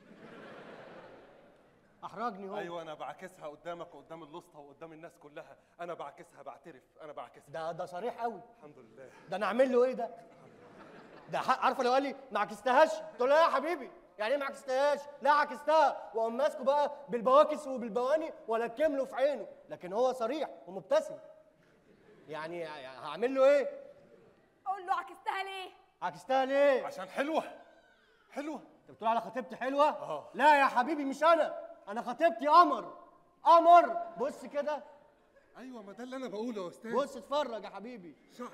احرجني هو
ايوه انا بعاكسها قدامك وقدام الوسطى وقدام الناس كلها انا بعاكسها بعترف انا بعاكسها
ده ده صريح قوي
الحمد لله
ده انا اعمل له ايه ده ده حق عارفه لو قال لي ما عكستهاش تقول له لا يا حبيبي يعني ايه ما عكستهاش لا عكستها واقوم ماسكه بقى بالبواكس وبالبواني والكم له في عينه لكن هو صريح ومبتسم يعني هعمل له ايه
اقول له عكستها ليه
عكستها ليه
عشان حلوه حلوه
انت بتقول على خطيبتي حلوه
اه.
لا يا حبيبي مش انا انا خطيبتي قمر قمر بص كده
ايوه ما ده اللي انا بقوله يا استاذ
بص اتفرج يا حبيبي
شعر.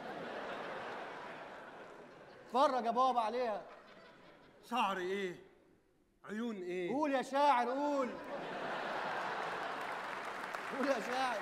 اتفرج يا بابا عليها
شعر ايه عيون ايه
قول يا شاعر قول قول يا شاعر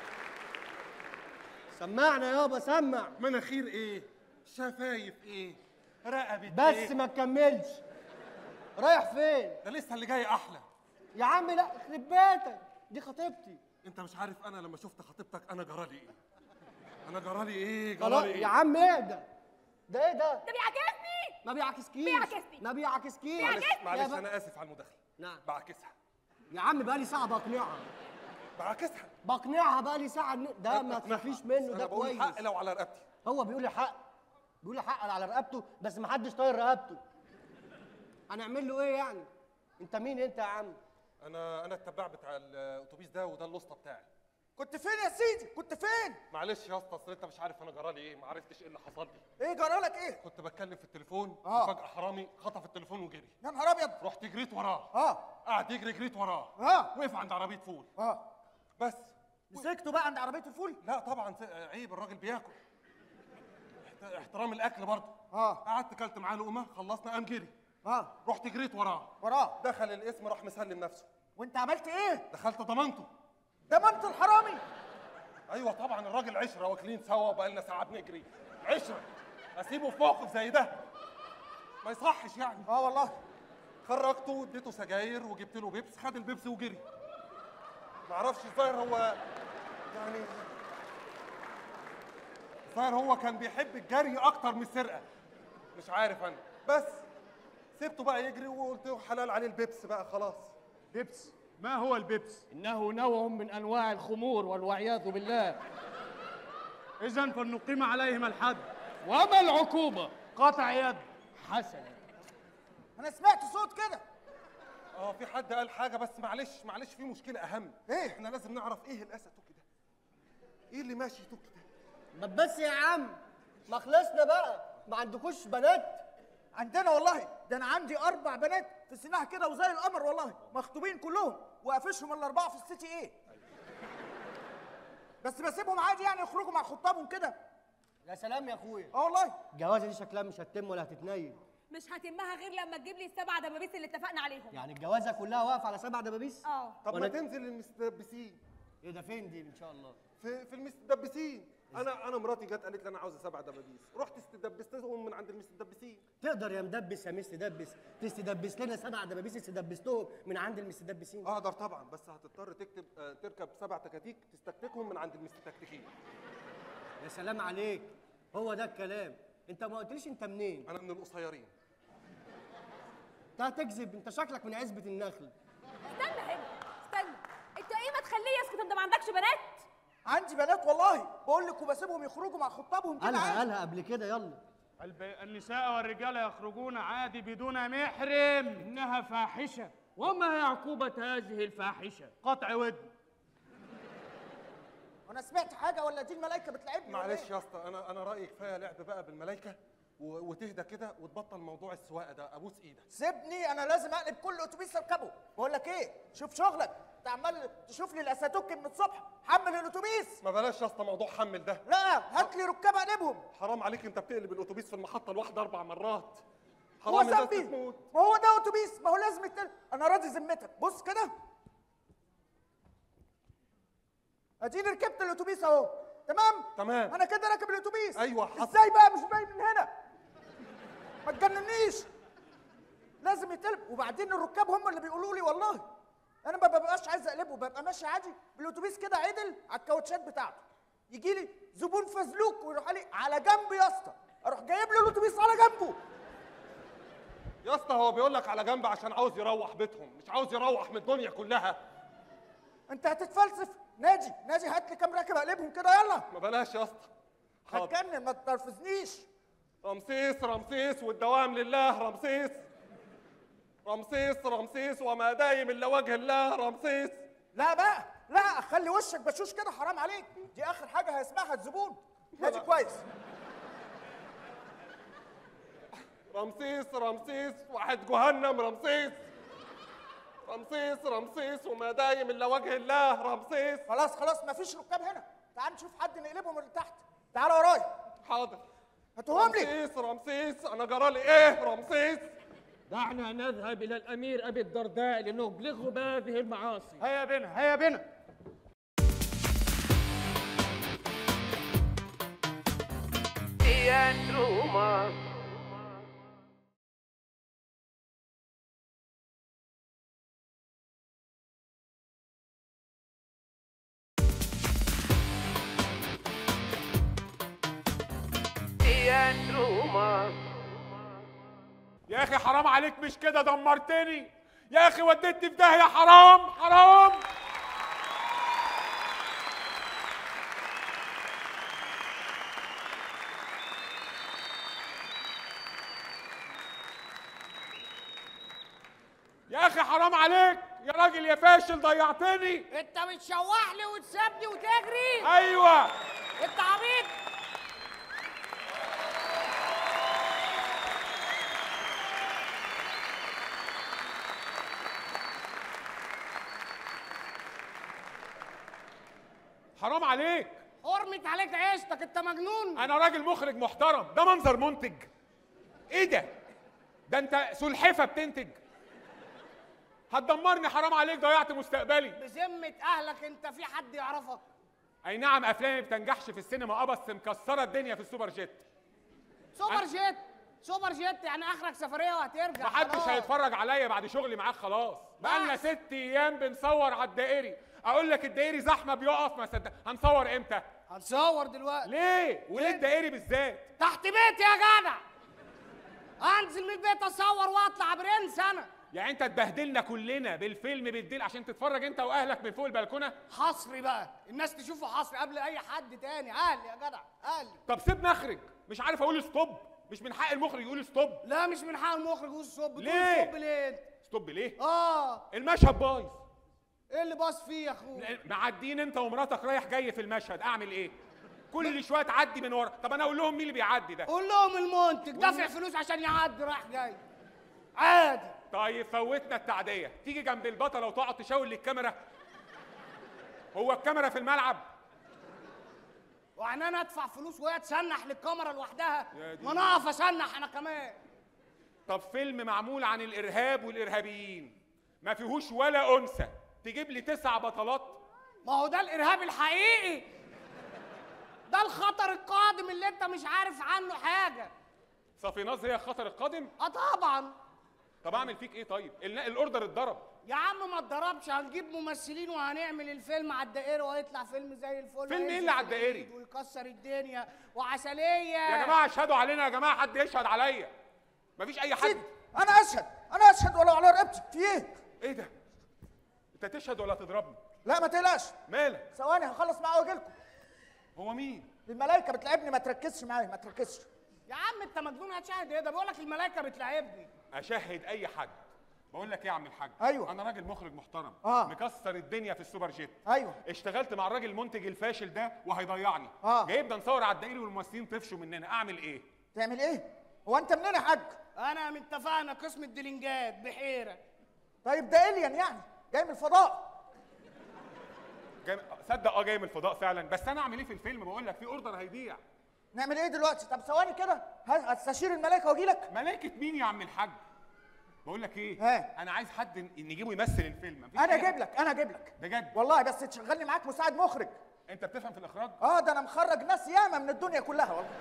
سمعنا يابا سمع
مناخير ايه شفايف ايه رقبه
بس
إيه؟
ما تكملش رايح فين
ده لسه اللي جاي احلى
يا عم لا يخرب بيتك دي خطيبتي
انت مش عارف انا لما شفت خطيبتك انا جرالي ايه انا جرالي ايه
خلاص
جرالي ايه
يا عم اهدى ده ايه ده
ده بيعاكسني
ما بيعكسكيش
بيعكسني.
ما بيعكسكيش
معلش
يا
معلش
بقى-
انا اسف على المداخله
نعم
بعاكسها
يا عم بقالي ساعة بقنعها
بعاكسها
بقنعها بقالي ساعة إن- ده ما
أقنعها.
تخافيش منه
انا
ده
بقول
كويس
حق لو على رقبتي
هو بيقول لي حق بيقول لي حق على رقبته بس ما حدش طاير رقبته هنعمل له ايه يعني انت مين انت يا عم
انا انا التباع بتاع الاتوبيس ده وده الوسطى بتاعي
كنت فين يا سيدي كنت فين
معلش يا اسطى اصل انت مش عارف انا جرالي ايه ما عرفتش ايه اللي حصل لي
ايه جرالك ايه
كنت بتكلم في التليفون
آه.
وفجاه حرامي خطف التليفون وجري
يا نهار ابيض
رحت جريت وراه
اه
قعد يجري جريت وراه
اه
وقف عند عربيه فول
اه
بس
مسكته بقى عند عربيه الفول
لا طبعا س- عيب الراجل بياكل احت- احترام الاكل برضه
اه
قعدت كلت معاه لقمه خلصنا قام جري
اه
رحت جريت وراه
وراه
دخل الاسم راح مسلم نفسه
وانت عملت ايه
دخلت ضمنته
ضمنت الحرامي
ايوه طبعا الراجل عشره واكلين سوا وبقالنا ساعه بنجري عشره اسيبه في موقف زي ده ما يصحش يعني
اه والله
خرجته واديته سجاير وجبت له بيبس خد البيبس وجري معرفش الظاهر هو يعني الظاهر هو كان بيحب الجري اكتر من السرقه مش عارف انا بس سبته بقى يجري وقلت له حلال عليه البيبس بقى خلاص
بيبس ما هو البيبس
إنه نوع من أنواع الخمور والعياذ بالله
اذا فلنقيم عليهم الحد
وما العقوبة؟
قطع يد
حسنا
انا سمعت صوت كده
اه في حد قال حاجه بس معلش معلش في مشكله اهم
ايه؟
احنا لازم نعرف ايه الاسد توكي ده ايه اللي ماشي توكي ده
ما بس يا عم ما خلصنا بقى ما عندكوش بنات
عندنا والله ده انا عندي اربع بنات في سنها كده وزي القمر والله مخطوبين كلهم وقافشهم الاربعه في السيتي ايه بس بسيبهم عادي يعني يخرجوا مع خطابهم كده
يا سلام يا اخويا
اه والله
الجوازه دي شكلها مش هتتم ولا هتتنيل
مش هتمها غير لما تجيب لي السبع دبابيس اللي اتفقنا عليهم
يعني الجوازه كلها واقفه على سبع دبابيس
اه
طب
وأنا-
ما تنزل المستدبسين
ايه ده فين دي ان شاء الله
في في المستدبسين انا انا مراتي جت قالت لي انا عاوزه سبع دبابيس رحت استدبستهم من عند المستدبسين
تقدر يا مدبس يا مستدبس تستدبس لنا سبع دبابيس استدبستهم من عند المستدبسين
اقدر طبعا بس هتضطر تكتب آه، تركب سبع تكاتيك تستكتكهم من عند المستكتكين
يا سلام عليك هو ده الكلام انت ما قلتليش انت منين
انا من القصيرين
انت هتكذب انت شكلك من عزبه النخل
استنى هنا استنى انت ايه ما تخليه يسكت انت ما عندكش بنات
عندي بنات والله بقول لك وبسيبهم يخرجوا مع خطابهم كده
قالها
عادي.
قالها قبل كده يلا
الب... النساء والرجال يخرجون عادي بدون محرم
إنها فاحشة وما هي عقوبة هذه الفاحشة؟
قطع ودن
وانا سمعت حاجه ولا دي الملايكه بتلعبني ولا
معلش
إيه؟
يا اسطى انا انا رايي كفايه لعب بقى بالملايكه و- وتهدى كده وتبطل موضوع السواقه ده ابوس ايدك
سيبني انا لازم اقلب كل اتوبيس اركبه بقول لك ايه شوف شغلك انت عمال تشوف لي الاساتوك من الصبح حمل الاتوبيس
ما بلاش يا اسطى موضوع حمل ده
لا هات لي ركاب اقلبهم
حرام عليك انت بتقلب الاتوبيس في المحطه الواحده اربع مرات
هو
حرام الناس
ذنبي
تموت
ما هو ده اتوبيس ما هو لازم يتل... انا راضي ذمتك بص كده اديني ركبت الاتوبيس اهو تمام
تمام.
انا كده راكب الاتوبيس
أيوة، حصل.
ازاي بقى مش باين من هنا ما تجننيش لازم يتقلب وبعدين الركاب هم اللي بيقولوا لي والله انا ما ببقاش عايز اقلبه ببقى ماشي عادي بالاتوبيس كده عدل على الكاوتشات بتاعته يجي لي زبون فزلوك ويروح لي على جنب يا اسطى اروح جايب له الاتوبيس على جنبه
يا اسطى هو بيقول لك على جنب عشان عاوز يروح بيتهم مش عاوز يروح من الدنيا كلها
انت هتتفلسف ناجي ناجي هات لي كام راكب اقلبهم كده يلا
ما بلاش يا اسطى حاضر
هتجنن ما تنرفزنيش
رمسيس رمسيس والدوام لله رمسيس رمسيس رمسيس وما دايم الا وجه الله رمسيس
لا بقى لا خلي وشك بشوش كده حرام عليك دي اخر حاجه هيسمعها الزبون ناجي كويس
رمسيس رمسيس واحد جهنم رمسيس رمسيس رمسيس وما دايم الا وجه الله رمسيس
خلاص خلاص مفيش ركاب هنا تعال نشوف حد نقلبهم اللي تحت تعال ورايا
حاضر
هاتوهم لي
رمسيس رمسيس انا جرالي ايه رمسيس
دعنا نذهب إلى الأمير أبي الدرداء لنبلغه بهذه المعاصي
هيا بنا هيا بنا
يا اخي حرام عليك مش كده دمرتني يا اخي وديتني في داهيه حرام حرام يا اخي حرام عليك يا راجل يا فاشل ضيعتني
أنت بتشوح لي وتسابني وتجري
ايوه
أنت عبيط
حرام عليك
حرمت عليك عيشتك أنت مجنون
انا راجل مخرج محترم ده منظر منتج ايه ده ده انت سلحفه بتنتج هتدمرني حرام عليك ضيعت مستقبلي
بذمة أهلك أنت في حد يعرفك
اي نعم افلامي بتنجحش في السينما اه بس مكسره الدنيا في السوبر جيت
سوبر جيت سوبر جيت يعني آخرك سفرية وهترجع
محدش
خلاص.
هيتفرج عليا بعد شغلي معاك خلاص بقالنا
بس.
ست ايام بنصور على الدائري اقول لك الدائري زحمه بيقف ما صدق هنصور امتى
هنصور دلوقتي
ليه وليه الدائري بالذات
تحت بيتي يا جدع انزل من البيت اصور واطلع برنس انا
يعني انت تبهدلنا كلنا بالفيلم بالديل عشان تتفرج انت واهلك من فوق البلكونه
حصري بقى الناس تشوفه حصري قبل اي حد تاني قال يا جدع قال
طب سيبني اخرج مش عارف اقول ستوب مش من حق المخرج يقول ستوب
لا مش من حق المخرج يقول ستوب تقول
ليه؟
ستوب ليه انت؟
ستوب ليه
اه
المشهد بايظ
ايه اللي باص فيه يا اخويا
معديين انت ومراتك رايح جاي في المشهد اعمل ايه كل شويه تعدي من ورا طب انا اقول لهم مين اللي بيعدي ده
قول لهم المنتج دافع فلوس عشان يعدي رايح جاي عادي
طيب فوتنا التعديه تيجي جنب البطله وتقعد تشاور للكاميرا هو الكاميرا في الملعب
وعني انا ادفع فلوس وهي تسنح للكاميرا لوحدها
يا دي
ما انا اقف اسنح انا كمان
طب فيلم معمول عن الارهاب والارهابيين ما فيهوش ولا انثى تجيب لي تسع بطلات
ما هو ده الارهاب الحقيقي ده الخطر القادم اللي انت مش عارف عنه حاجه
صافي نصر هي الخطر القادم
اه طبعا
طب اعمل فيك ايه طيب ال- الاوردر اتضرب
يا عم ما اتضربش هنجيب ممثلين وهنعمل الفيلم على الدائري وهيطلع فيلم زي الفل
فيلم ايه
وهيمشي
اللي على
في
الدائري؟
العيد ويكسر الدنيا وعسليه
يا جماعه اشهدوا علينا يا جماعه حد يشهد عليا مفيش اي حد
انا اشهد انا اشهد ولو على رقبتي في ايه
ايه ده انت تشهد ولا تضربني
لا ما تقلقش
مالك
ثواني هخلص معاه واجي لكم
هو مين
الملايكه بتلعبني ما تركزش معايا ما تركزش
يا عم انت مجنون هتشاهد ايه ده بيقول لك الملائكه بتلعبني
اشهد اي حد بقول لك ايه يا عم الحاج
أيوة.
انا راجل مخرج محترم
آه.
مكسر الدنيا في السوبر جيت
ايوه
اشتغلت مع الراجل المنتج الفاشل ده وهيضيعني
آه.
جايبنا نصور على الدائري والممثلين طفشوا مننا اعمل ايه
تعمل ايه هو انت منين يا حاج
انا من اتفقنا قسم الدلنجات بحيره
طيب ده الين يعني جاي من الفضاء
جاي... صدق اه جاي من الفضاء فعلا بس انا اعمل ايه في الفيلم بقول لك في اوردر هيضيع
نعمل ايه دلوقتي طب ثواني كده ه- هستشير الملايكه واجي لك
ملائكه مين يا عم الحاج بقول لك ايه
ها.
انا عايز حد ن- نجيبه يمثل الفيلم مفيش
انا
أي
اجيب
حد.
لك انا اجيب لك
بجد
والله بس تشغلني معاك مساعد مخرج
انت بتفهم في الاخراج
اه ده انا مخرج ناس ياما من الدنيا كلها والله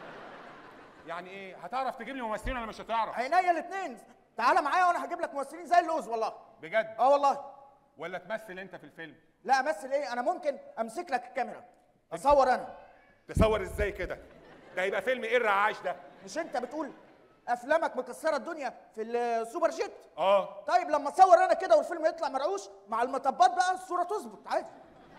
يعني ايه هتعرف تجيب لي ممثلين ولا مش هتعرف
عينيا الاثنين تعالى معايا وانا هجيب لك ممثلين زي اللوز والله
بجد
اه والله
ولا تمثل انت في الفيلم
لا امثل ايه انا ممكن امسك لك الكاميرا اصور انا
تصور ازاي كده ده هيبقى فيلم ايه الرعاش ده
مش انت بتقول افلامك مكسره الدنيا في السوبر جيت
اه
طيب لما اصور انا كده والفيلم يطلع مرعوش مع المطبات بقى الصوره تظبط عادي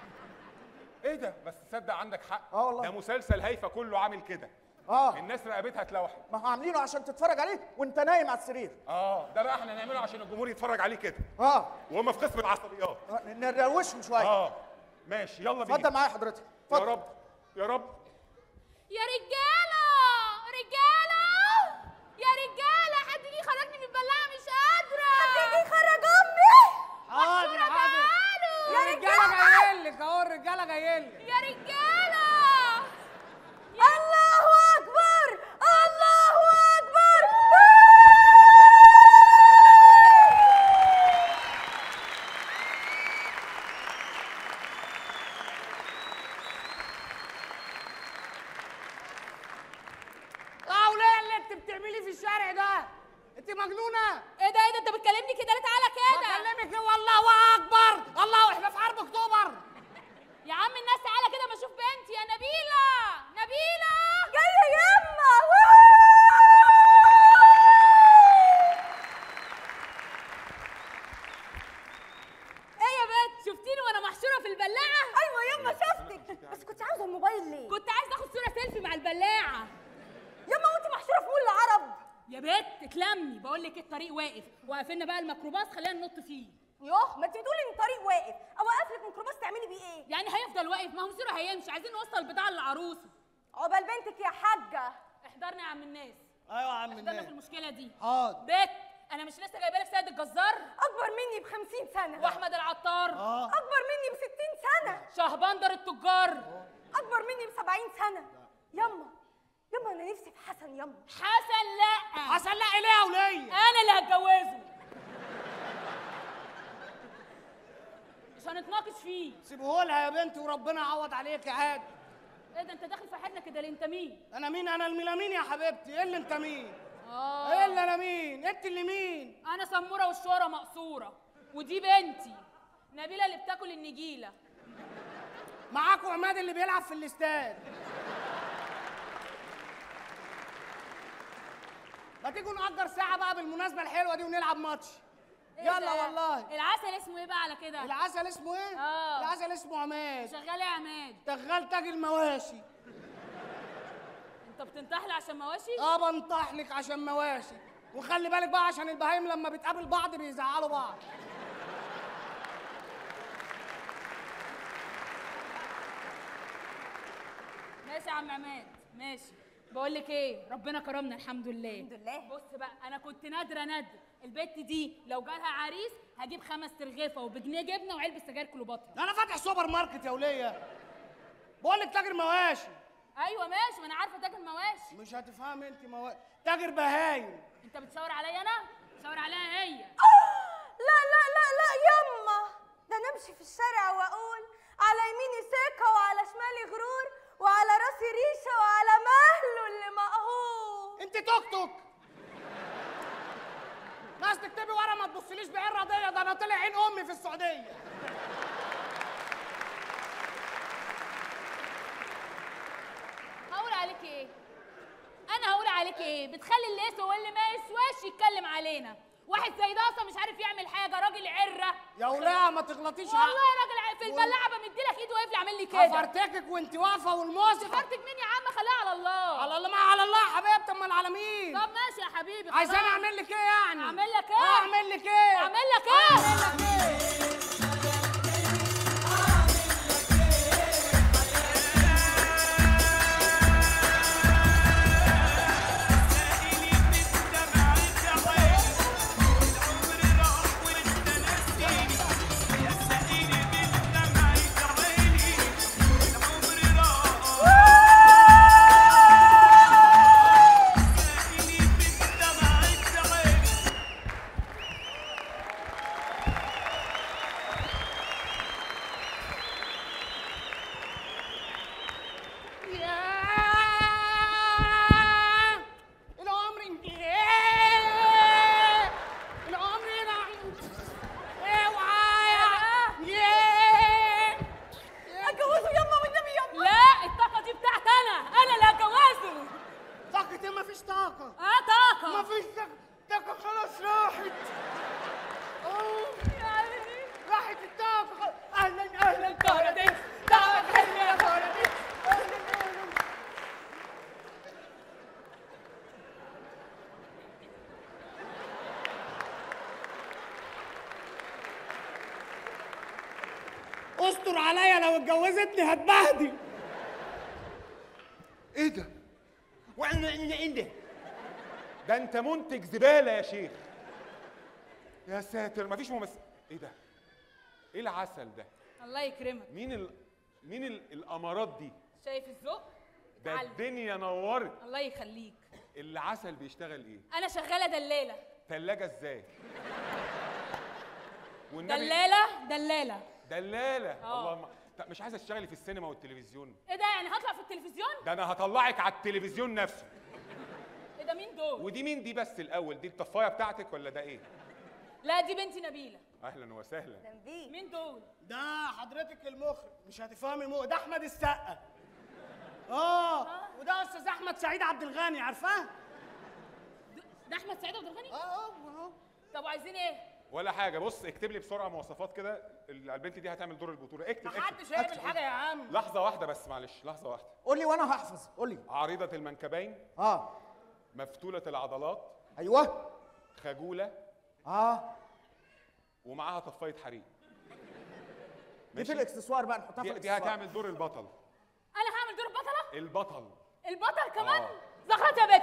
ايه ده بس تصدق عندك حق
اه والله.
ده مسلسل هيفا كله عامل كده
اه
الناس رقبتها اتلوحت
ما هو عاملينه عشان تتفرج عليه وانت نايم على السرير
اه ده بقى احنا نعمله عشان الجمهور يتفرج عليه كده
اه
وهم في قسم العصبيات
آه، نروشهم شويه
اه ماشي يلا بينا
اتفضل معايا حضرتك
يا رب يا رب
يا رجاله رجاله يا رجاله حد يجي يخرجني من البلاعه مش قادره حد يجي يخرج امي
حاضر حاضر
تعالوا
يا رجاله جايين لك اهو الرجاله جايين لك
يا رجاله الله اكبر الله اكبر
اه وليه اللي انت بتعمليه في الشارع ده انت مجنونه
ايه ده ايه ده انت بتكلمني كده ليه تعالى كده
بكلمك ليه والله اكبر الله احنا في حرب اكتوبر
يا عم الناس تعالى كده ما اشوف بنتي يا نبيله نبيله جايه يما ايه يا بنت شفتيني وانا محشوره في البلاعه ايوه يما شفتك بس كنت عاوزه الموبايل ليه كنت عايزه اخد صوره سيلفي مع البلاعه يما وانت محشوره في مول العرب يا بنت اتلمي بقول لك الطريق واقف وقفلنا بقى الميكروباص خلينا ننط فيه
يوه ما انت بتقولي ان الطريق واقف اوقف لك ميكروباص تعملي بيه ايه
يعني هيفضل واقف ما هو مصيره هيمشي عايزين نوصل البضاعه للعروسه
عقبال بنتك يا حاجه
احضرنا يا عم الناس
ايوه يا عم
احضرنا في
الناس
المشكله دي
حاضر
بت انا مش لسه جايبه لك سيد الجزار
اكبر مني ب 50 سنه
واحمد العطار
اه
اكبر مني ب 60 سنه
شهبندر التجار
اكبر مني ب 70 سنه يما يما انا نفسي في حسن يما
حسن لا
حسن لا ليه يا وليه
انا اللي هتجوزه مش هنتناقش فيه
سيبهولها يا بنتي وربنا يعوض عليك عادي
ايه ده انت داخل في حاجه كده ليه انت مين
انا مين انا الميلامين يا حبيبتي ايه اللي انت مين
اه
ايه اللي انا مين انت اللي مين
انا سموره والشوره مقصوره ودي بنتي نبيله اللي بتاكل النجيله
معاكوا عماد اللي بيلعب في الاستاد ما تيجوا نأجر ساعة بقى بالمناسبة الحلوة دي ونلعب ماتش
إيه
يلا
ده؟
والله
العسل اسمه ايه بقى على كده
العسل اسمه ايه؟
اه
العسل اسمه عماد
شغال ايه يا عماد
شغال تاج المواشي
انت بتنتحلي عشان مواشي
اه بنطح لك عشان مواشي وخلي بالك بقى عشان البهايم لما بتقابل بعض بيزعلوا بعض
ماشي يا عم عماد ماشي بقول لك ايه ربنا كرمنا الحمد لله الحمد
لله
بص بقى انا كنت نادره ندر البت دي لو جالها عريس هجيب خمس ترغيفه وبجنيه جبنه وعلبه سجاير كليوباترا
انا فاتح سوبر ماركت يا وليه بقول لك تاجر مواشي
ايوه ماشي ما انا عارفه تاكل مواشي
مش هتفهم انت مواشي تاجر بهايم
انت بتشاور عليا انا بتشاور عليها هي
لا لا لا لا يما ده انا امشي في الشارع واقول على يميني سكه وعلى شمالي غرور وعلى راسي ريشه وعلى مهله اللي مقهور
انت توك توك ناس تكتبي ورا ما تبصليش بعين رضيه ده انا طلع عين امي في السعوديه
هقول عليك ايه انا هقول عليك ايه بتخلي اللي يسوى واللي ما يسواش يتكلم علينا واحد زي ده اصلا مش عارف يعمل حاجه راجل عره
يا وليه ما تغلطيش
والله راجل عره في البلاعه بمدي لك ايد واقف لي عامل لي كده
هفرتكك وانت واقفه والموسخه
فرتك مين يا عم خليها على الله
على الله ما على الله يا حبيبتي امال على مين
طب ماشي يا حبيبي
عايزاني
خلاص.
اعمل لك ايه يعني
اعمل لك ايه
اه اعمل لك ايه
اعمل لك ايه
ياه العمر انتهى العمر اوعى ياه
اتجوزه يما والنبي يما
لا الطاقه دي بتاعت انا انا اللي هتجوزه
طاقة ايه مفيش طاقة
اه طاقه
مفيش طاقة طاقة خلاص راحت أوه. راحت الطاقة اهلا اهلا
باراديس دعوة حلوة يا باراديس
استر عليا لو اتجوزتني هتبهدل
ايه ده؟ وانا ايه ده؟ ده انت منتج زباله يا شيخ يا ساتر مفيش ممثل ايه ده؟ ايه العسل ده؟
الله يكرمك
مين ال... مين ال... الامارات دي؟
شايف الذوق
ده
علم.
الدنيا نورت
الله يخليك
العسل بيشتغل ايه؟
انا شغاله دلاله
تلاجة ازاي؟ والنبي
دلاله دلاله
دلالة
آه.
الله ما... طب مش عايزه تشتغلي في السينما والتلفزيون
ايه ده يعني هطلع في التلفزيون
ده انا هطلعك على التلفزيون نفسه
ايه ده مين دول
ودي مين دي بس الاول دي الطفايه بتاعتك ولا ده ايه
لا دي بنتي نبيله
اهلا وسهلا
مين دول
ده حضرتك المخرج مش هتفهمي مو ده احمد السقا اه وده استاذ احمد سعيد عبد الغني عارفاه
ده احمد سعيد عبد الغني
اه اه
طب وعايزين ايه
ولا حاجه بص اكتب لي بسرعه مواصفات كده ال- البنت دي هتعمل دور البطوله اكتب
محدش
اكتب
هيعمل حاجه يا عم
لحظه واحده بس معلش لحظه واحده
قول لي وانا هحفظ قول لي
عريضه المنكبين
اه
مفتوله العضلات
ايوه
خجوله
اه
ومعاها طفايه حريق
دي في الاكسسوار بقى نحطها في
دي, دي
الاكسسوار
هتعمل دور البطل
انا هعمل دور البطله
البطل
البطل كمان
آه.
زغرت يا بت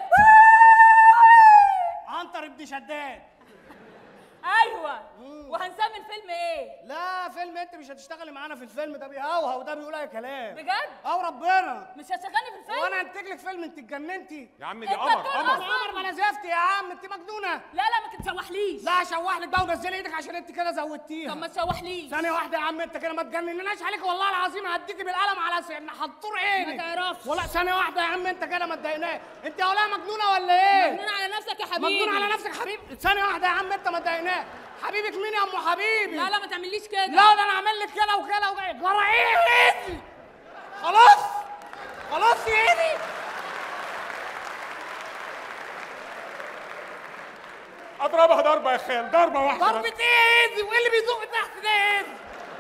عنتر ابن شداد
ايوه وهنسمي الفيلم ايه
لا فيلم انت مش هتشتغلي معانا في الفيلم ده بيهوهو وده بيقول اي كلام
بجد
اه ربنا
مش هتشغلني في الفيلم
وانا انتج لك فيلم انت اتجننتي
يا عم دي
انت
قمر
بتقول
قمر
أصلاً.
عمر ما انا زفت يا عم انت مجنونه
لا لا ما تتشوحليش
لا اشوح لك بقى ونزلي ايدك عشان انت كده زودتيها
طب ما تشوحليش
ثانية واحدة يا عم انت كده ما تجننناش عليك والله العظيم هديكي بالقلم على سن حطور عينك
ما تعرفش.
ولا ثانية واحدة يا عم انت كده ما تضايقناش انت يا ولا مجنونة ولا ايه؟
مجنون على نفسك يا حبيبي
مجنون على نفسك يا حبيبي ثانية واحدة يا عم انت ما تضايقناش حبيبك مين يا ام حبيبي
لا لا ما تعمليش كده
لا ده انا اعمل لك كده وكده وكده جرى ايه يا ايدي خلاص خلاص يا ايدي
اضربها ضربه يا خال ضربه واحده
ضربة
بس.
ايه يا ايدي وايه اللي بيزق تحت ده يا ايدي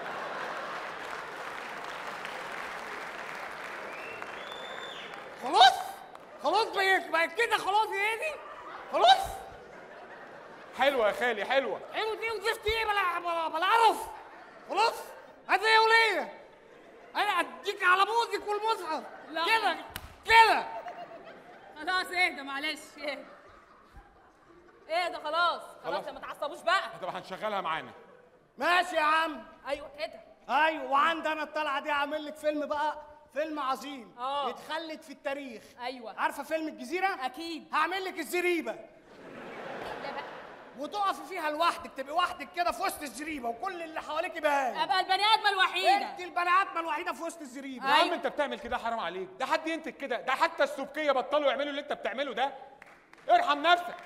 خلاص خلاص بقت بقت كده خلاص يا ايدي خلاص
حلوه يا خالي حلوه
ايوه دي وضفت ايه بلا بلا بلا عرف خلاص هات يا وليه انا اديك على موزك والمصحف
لا.
كده كده
خلاص اهدى معلش اهدى اهدى خلاص خلاص
خلاص.
ما تعصبوش بقى
طب هنشغلها معانا
ماشي يا عم
ايوه كده
ايوه وعندنا الطلعه دي عامل لك فيلم بقى فيلم عظيم
آه.
يتخلد في التاريخ
ايوه
عارفه فيلم الجزيره
اكيد
هعمل لك الزريبه
يا بقى.
وتقفي فيها لوحدك تبقي وحدك كده في وسط الزريبه وكل اللي حواليك باين
ابقى البني ادمه الوحيده
انت البني ادمه الوحيده في وسط الزريبه
يا عم
أيوة.
انت بتعمل كده حرام عليك ده حد ينتج كده ده حتى السبكيه بطلوا يعملوا اللي انت بتعمله ده ارحم نفسك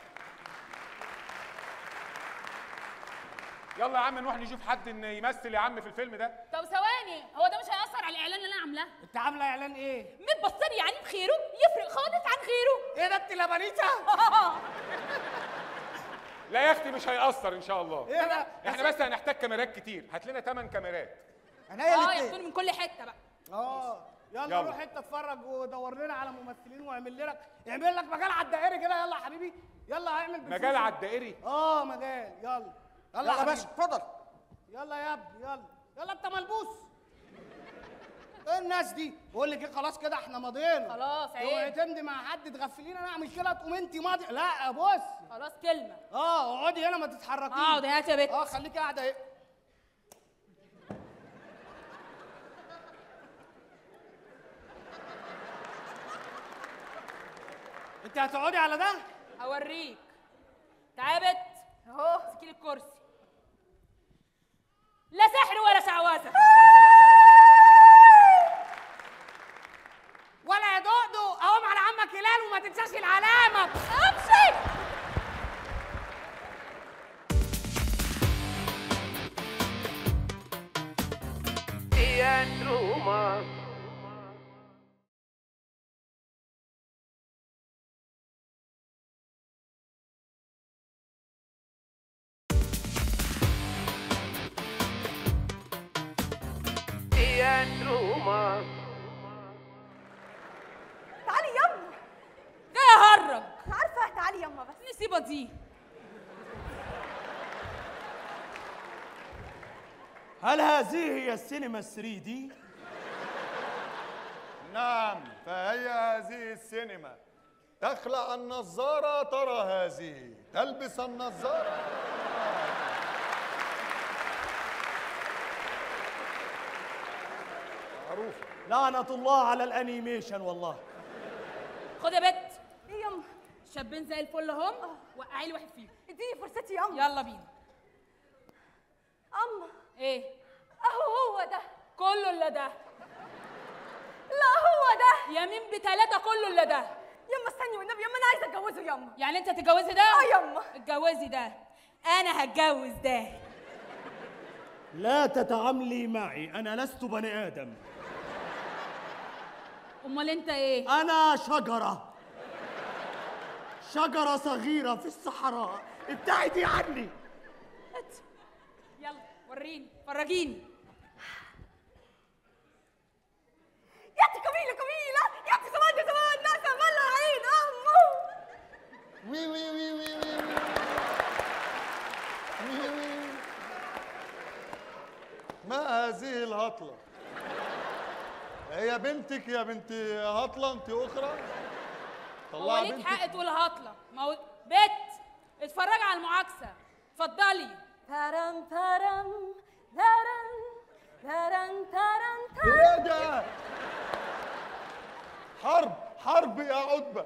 يلا يا عم نروح نشوف حد ان يمثل يا عم في الفيلم ده
طب ثواني هو ده مش هيأثر على الاعلان اللي انا عاملاه
انت عامله اعلان ايه
متبصري يعني بخيره يفرق خالص عن غيره
ايه ده انت لبنيته
لا يا اختي مش هيأثر ان شاء الله
ايه ده
احنا بس هنحتاج كاميرات كتير هات لنا 8 كاميرات
عينيا
اه
الاتنين
ياخدوني من كل حته بقى
اه يلا,
يلا.
روح انت اتفرج ودور لنا على ممثلين واعمل لك اعمل لك مجال على الدائري كده يلا يا حبيبي يلا اعمل بالفلوس.
مجال على الدائري
اه مجال يلا يلا
يلا يا
يا
باشا
باشا
اتفضل
يلا يا ابني يلا يلا انت ملبوس ايه الناس دي بقول لك ايه خلاص كده احنا ماضيين
خلاص عيب.
اوعي تمضي مع حد تغفلينا انا اعمل كده تقوم انت ماضي لا بص
خلاص كلمه
اه اقعدي هنا ما تتحركيش
اقعد هات يا بت
اه خليكي قاعده اهي انت هتقعدي على ده
هوريك تعالى يا بت اهو امسكي لي الكرسي لا سحر ولا شعوذه
ولا يا دقدق اقوم على عمك هلال وما تنساش العلامه
امشي
تعالي يما
جاي اهرج
عارفه تعالي يما بس
نسيبه دي
هل هذه هي السينما 3 دي؟
نعم فهي هذه السينما تخلع النظارة ترى هذه تلبس النظارة معروفة
لعنة الله على الانيميشن والله
خد يا بت
ايه يما
شابين زي الفل اهم وقعي لي واحد فيهم
اديني فرصتي يما
يلا بينا
اما
ايه
اهو هو ده
كله الا ده
لا هو ده
يمين بتلاتة كله الا ده
يما استني والنبي يما انا عايزه اتجوزه يما
يعني انت هتتجوزي ده
اه يما
اتجوزي ده انا هتجوز ده
لا تتعاملي معي انا لست بني ادم
امال انت ايه
انا شجرة شجرة صغيرة في الصحراء ابتعدي عني
يلا وريني فرجيني
يا انت جميله جميله يا انت زمان يا زمان ناس ملا عين امه
وي وي وي وي وي وي وي وي. ما هذه الهطلة هي بنتك يا بنت هطلة انت اخرى
هو
طلعي
ليك
بنتك
حق تقول هطلة ما هو بت اتفرجي على المعاكسة اتفضلي
ترم ترم ترم ترم ترم ترم
ايه ده حرب حرب يا عتبة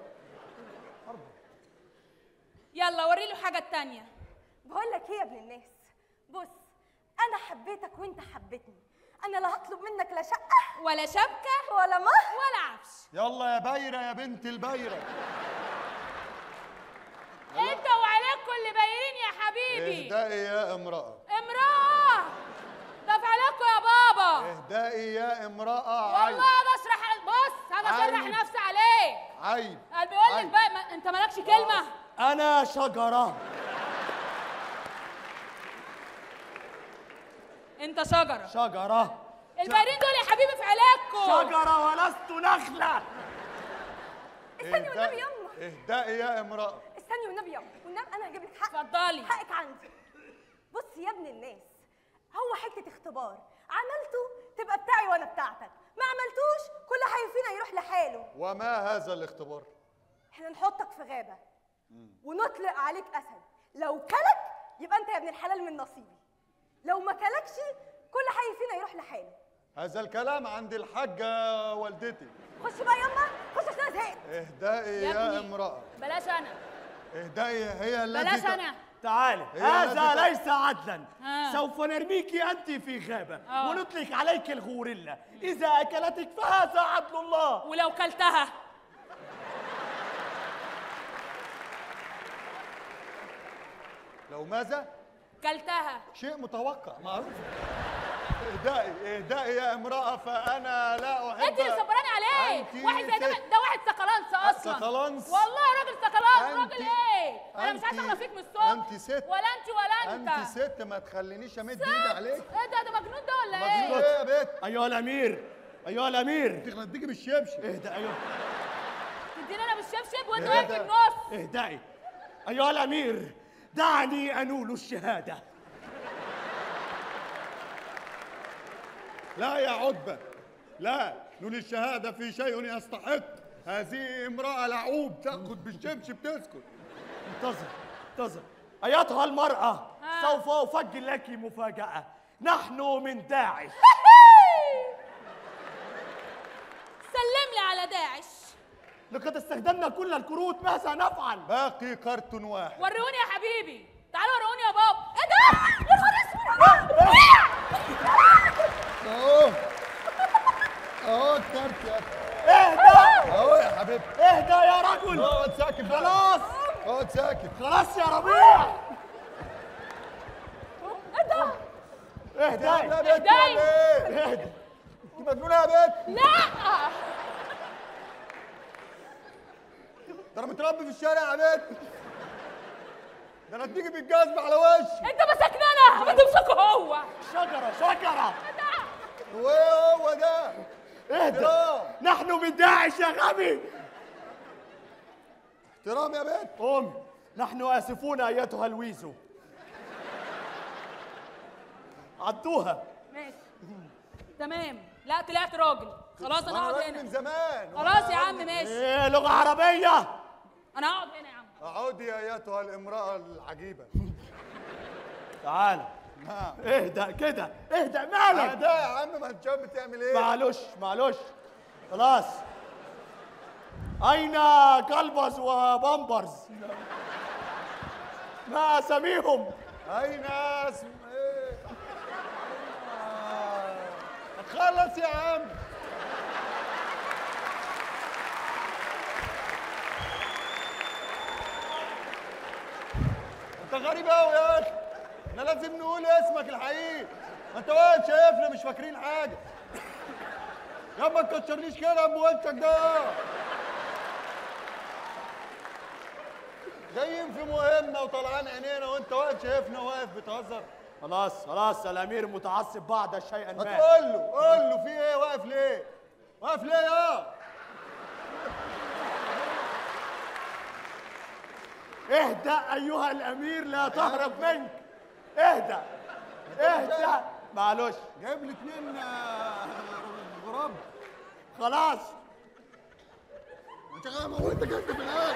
يلا وري له حاجة تانية
بقول لك ايه يا ابن الناس بص انا حبيتك وانت حبيتني انا لا هطلب منك لا شقه
ولا شبكة
ولا مهر
ولا عفش
يلا يا بايرة يا بنت البايرة
انت وعليكم اللي بايرين يا حبيبي
اهدئي يا امرأة
امرأة ده في عليكم يا بابا
اهدئي يا امرأة عيب
والله هذا اشرح بص هذا اشرح
عيب.
نفسي عليك
عيب
قال بيقول لك
عيب.
بقى ما انت مالكش كلمة
انا شجره
انت شجرة
شجره
الباقيين دول يا حبيبي في علاجكم
شجره ولست نخله
استني والنبي
اهدئي
يما
اهدئي يا امرأة
استني والنبي يما والنبي انا هجيب لك حق
اتفضلي
حقك عندي بص يا ابن الناس هو حته اختبار عملته تبقى بتاعي وانا بتاعتك ما عملتوش كل حي فينا يروح لحاله
وما هذا الاختبار
احنا نحطك في غابه ونطلق عليك اسد لو كلك يبقى انت يا ابن الحلال من نصيبي لو ما كلكش كل حي فينا يروح لحاله
هذا الكلام عند الحاجة والدتي
خش بقى يما خش عشان انا زهقت
اهدئي
يا
يا
ابني.
امرأة
بلاش انا
اهدئي هي التي
بلاش
ت-
انا
تعالي
هي
هذا
التي ت-
ليس عدلا
آه.
سوف نرميك انت في غابه
آه.
ونطلق عليك الغوريلا اذا اكلتك فهذا عدل الله
ولو كلتها
لو ماذا؟
كلتها
شيء متوقع معروف اهدئي اهدئي يا امرأة فأنا لا أحب
انت اللي صبراني عليه
أنت
واحد زي ده
ست.
ده واحد سقلانس اصلا
سقلانس؟
والله راجل سقلانس
أنت-
راجل ايه انا مش عايزه
أنت-
اغلط فيك من الصبح
أنت ست.
ولا انت ولا انت
أنت ست ما تخلينيش أمد
ست.
إيدي عليك
ايه ده ده مجنون ده ولا
مجنون
ايه
إيه يا بيت؟
ايها الامير ايها الامير
تغديكي بالشبشب
اهدى ايها
تديني انا بالشبشب وانت
إيه
واقف
ده؟
في النص
اهدئي ايها الامير دعني انول الشهاده
لا يا عتبة لا نول الشهادة في شيء يستحق هذه امرأة لعوب تأخذ بالشبشب تسكت
انتظر انتظر ايتها المراه
آه.
سوف افجر لك مفاجاه نحن من داعش
سلم لي على داعش
لقد استخدمنا كل الكروت ماذا نفعل
باقي كرت واحد
وروني يا حبيبي تعالوا وروني يا بابا ايه ده يا نهار اسود
اهو اهو الكرت يا
اهدى
اهو يا حبيبي
اهدى يا رجل
اقعد ساكت بقى.
خلاص
اقعد ساكت
خلاص يا ربيع
ايه ده
اهدى
يا بنت
اهدي.
ولا ايه؟
اهدى
انت مجنونة يا بنت
لا
ده انا متربي في الشارع يا بنت ده انا اديكي بالجزمة على وشي
انت مسكني انا ما تمسكه هو
شجره شجره
هو ايه هو ده؟
اهدى
احترام
نحن من داعش يا غبي
احترام يا بنت
قوم نحن اسفون ايتها الويزو عدوها
ماشي تمام لا طلعت راجل خلاص انا
انا
اقعد
راجل من
هنا
زمان
خلاص يا عم ماشي
ايه لغه عربيه
انا هقعد هنا يا عم
اعودي ايتها الامرأة العجيبة
تعال
نعم
اهدى كده اهدى مالك
ده يا عم ما انت شايف بتعمل ايه؟
معلش معلش خلاص أين كلبز وبامبرز؟ ما أساميهم؟
اين اسم ايه؟ آه. خلص يا عم انت غريب قوي يا اخي احنا لازم نقول اسمك الحقيقي ما انت واقف شايفنا مش فاكرين حاجه يا ما تكشرنيش كده بوشك ده جايين في مهمه وطلعان عينينا وانت واقف شايفنا واقف بتهزر
خلاص خلاص الأمير متعصب بعد شيئا
ما
ما
تقول له قول له في ايه واقف ليه واقف ليه يا
اهدى أيها الأمير لا تهرب منك اهدى اهدى معلش
جايب لي اتنين آه، غراب
خلاص
انت غايب وانت جاي في الاخر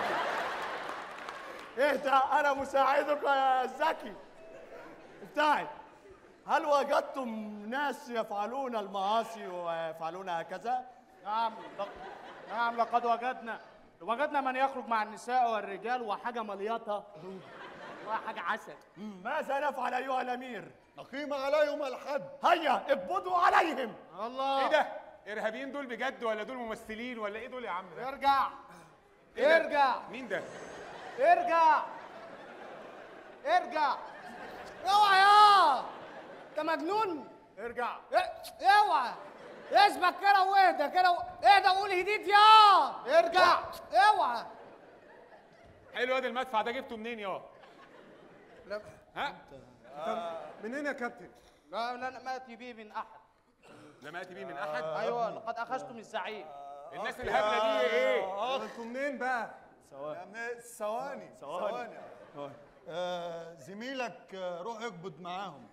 اهدى أنا مساعدك يا زكي افتحي هل وجدتم ناس يفعلون المعاصي ويفعلون هكذا؟
نعم لق- نعم لقد وجدنا وجدنا من يخرج مع النساء والرجال وحاجه مليطه وحاجه عسل
ماذا نفعل أيها الأمير؟
نقيم عليهم الحد
هيا اقبضوا عليهم
الله
ايه ده؟ ارهابيين دول بجد ولا دول ممثلين ولا ايه دول يا عم ده؟
ارجع
إيه ده؟
ارجع
مين ده؟
ارجع ارجع
ارجع اوعى يا انت مجنون
ارجع
إيه، اوعى اثبت كده واهدى كده و- اهدى وقول هديت يا ارجع اوعى
حلو ادي المدفع ده جبته منين يا
لا
ها
منين يا كابتن لا لا ما اتي بيه من احد
لما اتي بيه من احد
ايوه لقد اخذته من الزعيم
الناس الهبله دي ايه
انتوا منين بقى
ثواني ثواني ثواني آه زميلك آه روح اقبض معاهم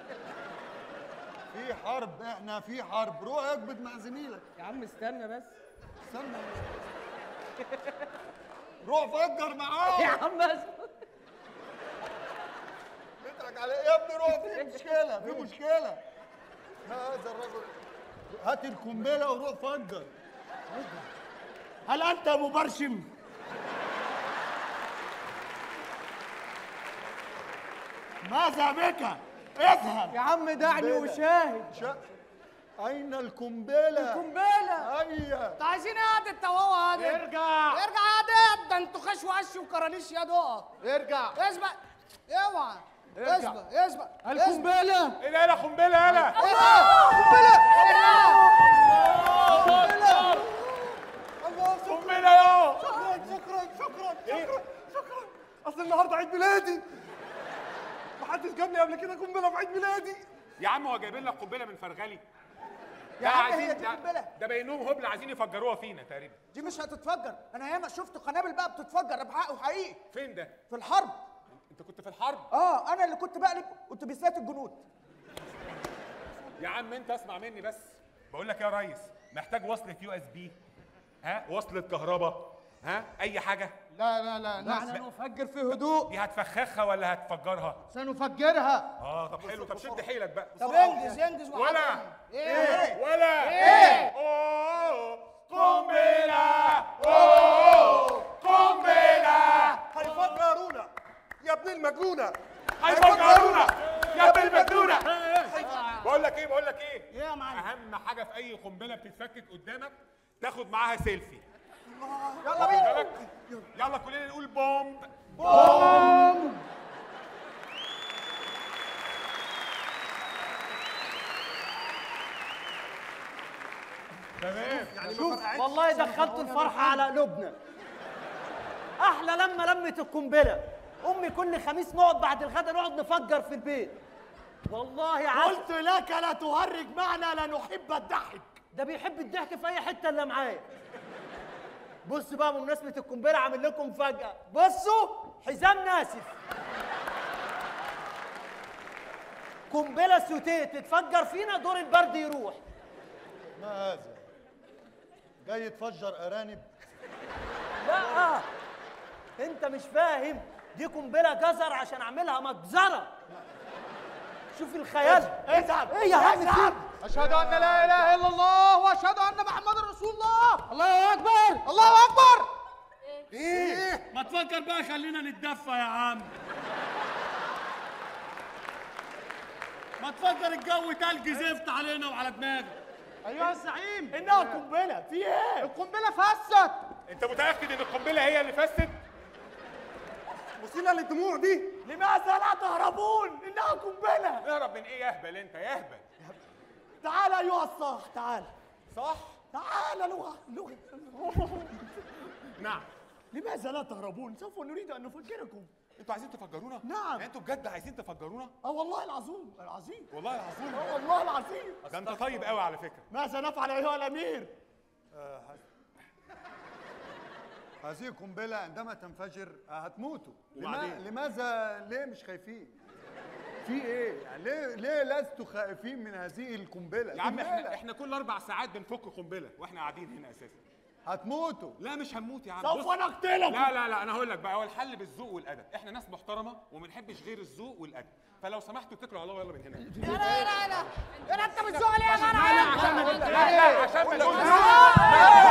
في حرب احنا في حرب روح اقبض مع زميلك
يا عم استنى بس
استنى روح فجر معاهم
يا عم بس
بيضحك على ايه يا ابني روح في مشكله في مشكله ما هذا الرجل هات القنبله وروح فجر
هل انت مبرشم ماذا بك اذهب
يا عم دعني وشاهد
شا... اين القنبله
القنبله
ايوه
انتوا عايزين ايه يا قعدة التواوه هذه
ارجع
ارجع يا ديت ده انتوا خش وقش وكرانيش يا دقط
ارجع
اثبت اوعى
ارجع.
اثبت اثبت
القنبله
ايه ده يلا قنبله يلا قنبله يا
شكرا شكرا شكرا شكرا اصل النهارده عيد ميلادي محدش جاب لي قبل كده قنبله في عيد ميلادي
يا عم هو جايبين لك قنبله من فرغلي
يا
ده
عم
عايزين
هي دي
ده-
قنبلة.
ده بينهم هبل عايزين يفجروها فينا تقريبا
دي مش هتتفجر انا ياما شفت قنابل بقى بتتفجر بحقه حقيقي
فين ده
في الحرب
انت كنت في الحرب
اه انا اللي كنت بقلب اتوبيسات الجنود
يا عم انت اسمع مني بس بقول لك يا ريس محتاج وصلة يو اس بي ها وصلة كهرباء ها اي حاجه
لا لا لا
نحن
نحن
نفجر في هدوء
دي هتفخخها ولا هتفجرها
سنفجرها
اه طب حلو طب شد حيلك بقى
طب انجز انجز وحط-
ولا
ايه
ولا
ايه
اوه قنبله اوه قنبله
هيفجرونا يا ابن المجنونه
هيفجرونا يا ابن المجنونه بقول لك ايه بقول لك ايه
ايه يا معلم
اهم حاجه في اي قنبله بتتفكك قدامك تاخد معاها سيلفي
يلا بينا
بالك؟ يلا كلنا نقول بومب تمام
شوف والله دخلتوا الفرحة على قلوبنا أحلى لما لمت القنبلة أمي كل خميس نقعد بعد الغدا نقعد نفجر في البيت والله عسل
قلت لك لا تهرج معنا لا نحب الضحك
ده بيحب الضحك في أي حتة إلا معايا بص بقى بمناسبة القنبلة عامل لكم فجأة بصوا حزام ناسف قنبلة سوتيه تتفجر فينا دور البرد يروح
ما هذا جاي تفجر ارانب
لا انت مش فاهم دي قنبله جزر عشان اعملها مجزره شوف الخيال
اذهب
ايه يا عم
اذهب
اشهد ان لا اله الا الله واشهد ان محمد رسول الله
الله اكبر
الله اكبر
ايه
ما تفكر بقى خلينا نتدفى يا عم ما تفكر الجو تلج زفت علينا وعلى دماغنا
ايها الزعيم
انها قنبله في ايه
القنبله فست
انت متاكد ان القنبله هي اللي فست
وسيله للدموع دي
لماذا لا تهربون انها قنبله
اهرب من ايه يهبل انت يهبل
تعال ايها الصاح تعال
صح
تعال لغه لغه
نعم
لماذا لا تهربون سوف نريد ان نفجركم
انتوا عايزين تفجرونا
نعم.
يعني انتوا بجد عايزين تفجرونا
اه والله العظيم العظيم
والله العظيم
اه والله العظيم
ده انت طيب قوي على فكره
ماذا نفعل ايها الامير
هذه قنبلة عندما تنفجر هتموتوا
وبعدين؟
لما... لماذا ليه مش خايفين؟ في ايه؟ يعني ليه ليه لستوا خائفين من هذه القنبلة؟
يا عم احنا
قنبلة.
احنا كل اربع ساعات بنفك قنبله واحنا قاعدين هنا اساسا
هتموتوا
لا مش هنموت يا عم
سوف
بص.
نقتلكم
لا لا لا انا هقول لك بقى هو الحل بالذوق والادب احنا ناس محترمه وما بنحبش غير الذوق والادب فلو سمحتوا اتكلوا على الله ويلا من هنا
لا لا لا لا لا انت بتزوق ليه يا جدع
لا لا عشان ما نقولش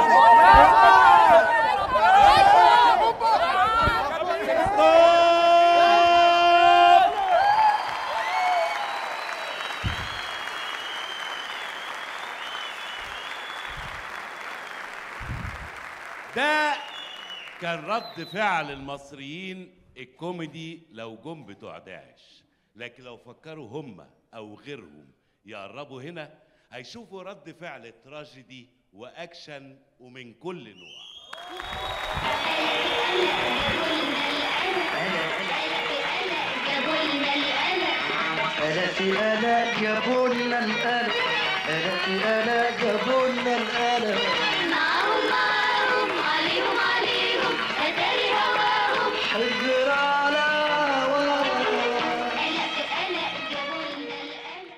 ده كان رد فعل المصريين الكوميدي لو جم بتوع داعش لكن لو فكروا هم او غيرهم يقربوا هنا هيشوفوا رد فعل تراجيدي واكشن ومن كل نوع
ألا في ألا جابوا لنا الألا ألا في ألا جابوا لنا الألا
معاهم معاهم عليهم عليهم أتاري هواهم
حجر على هواهم
قلق قلق جابوا لنا القلق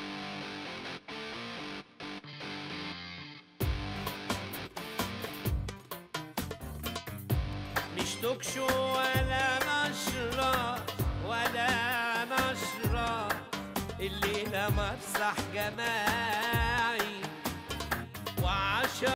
مش توكشو ولا نشرة ولا نشرة الليلة مسرح جمال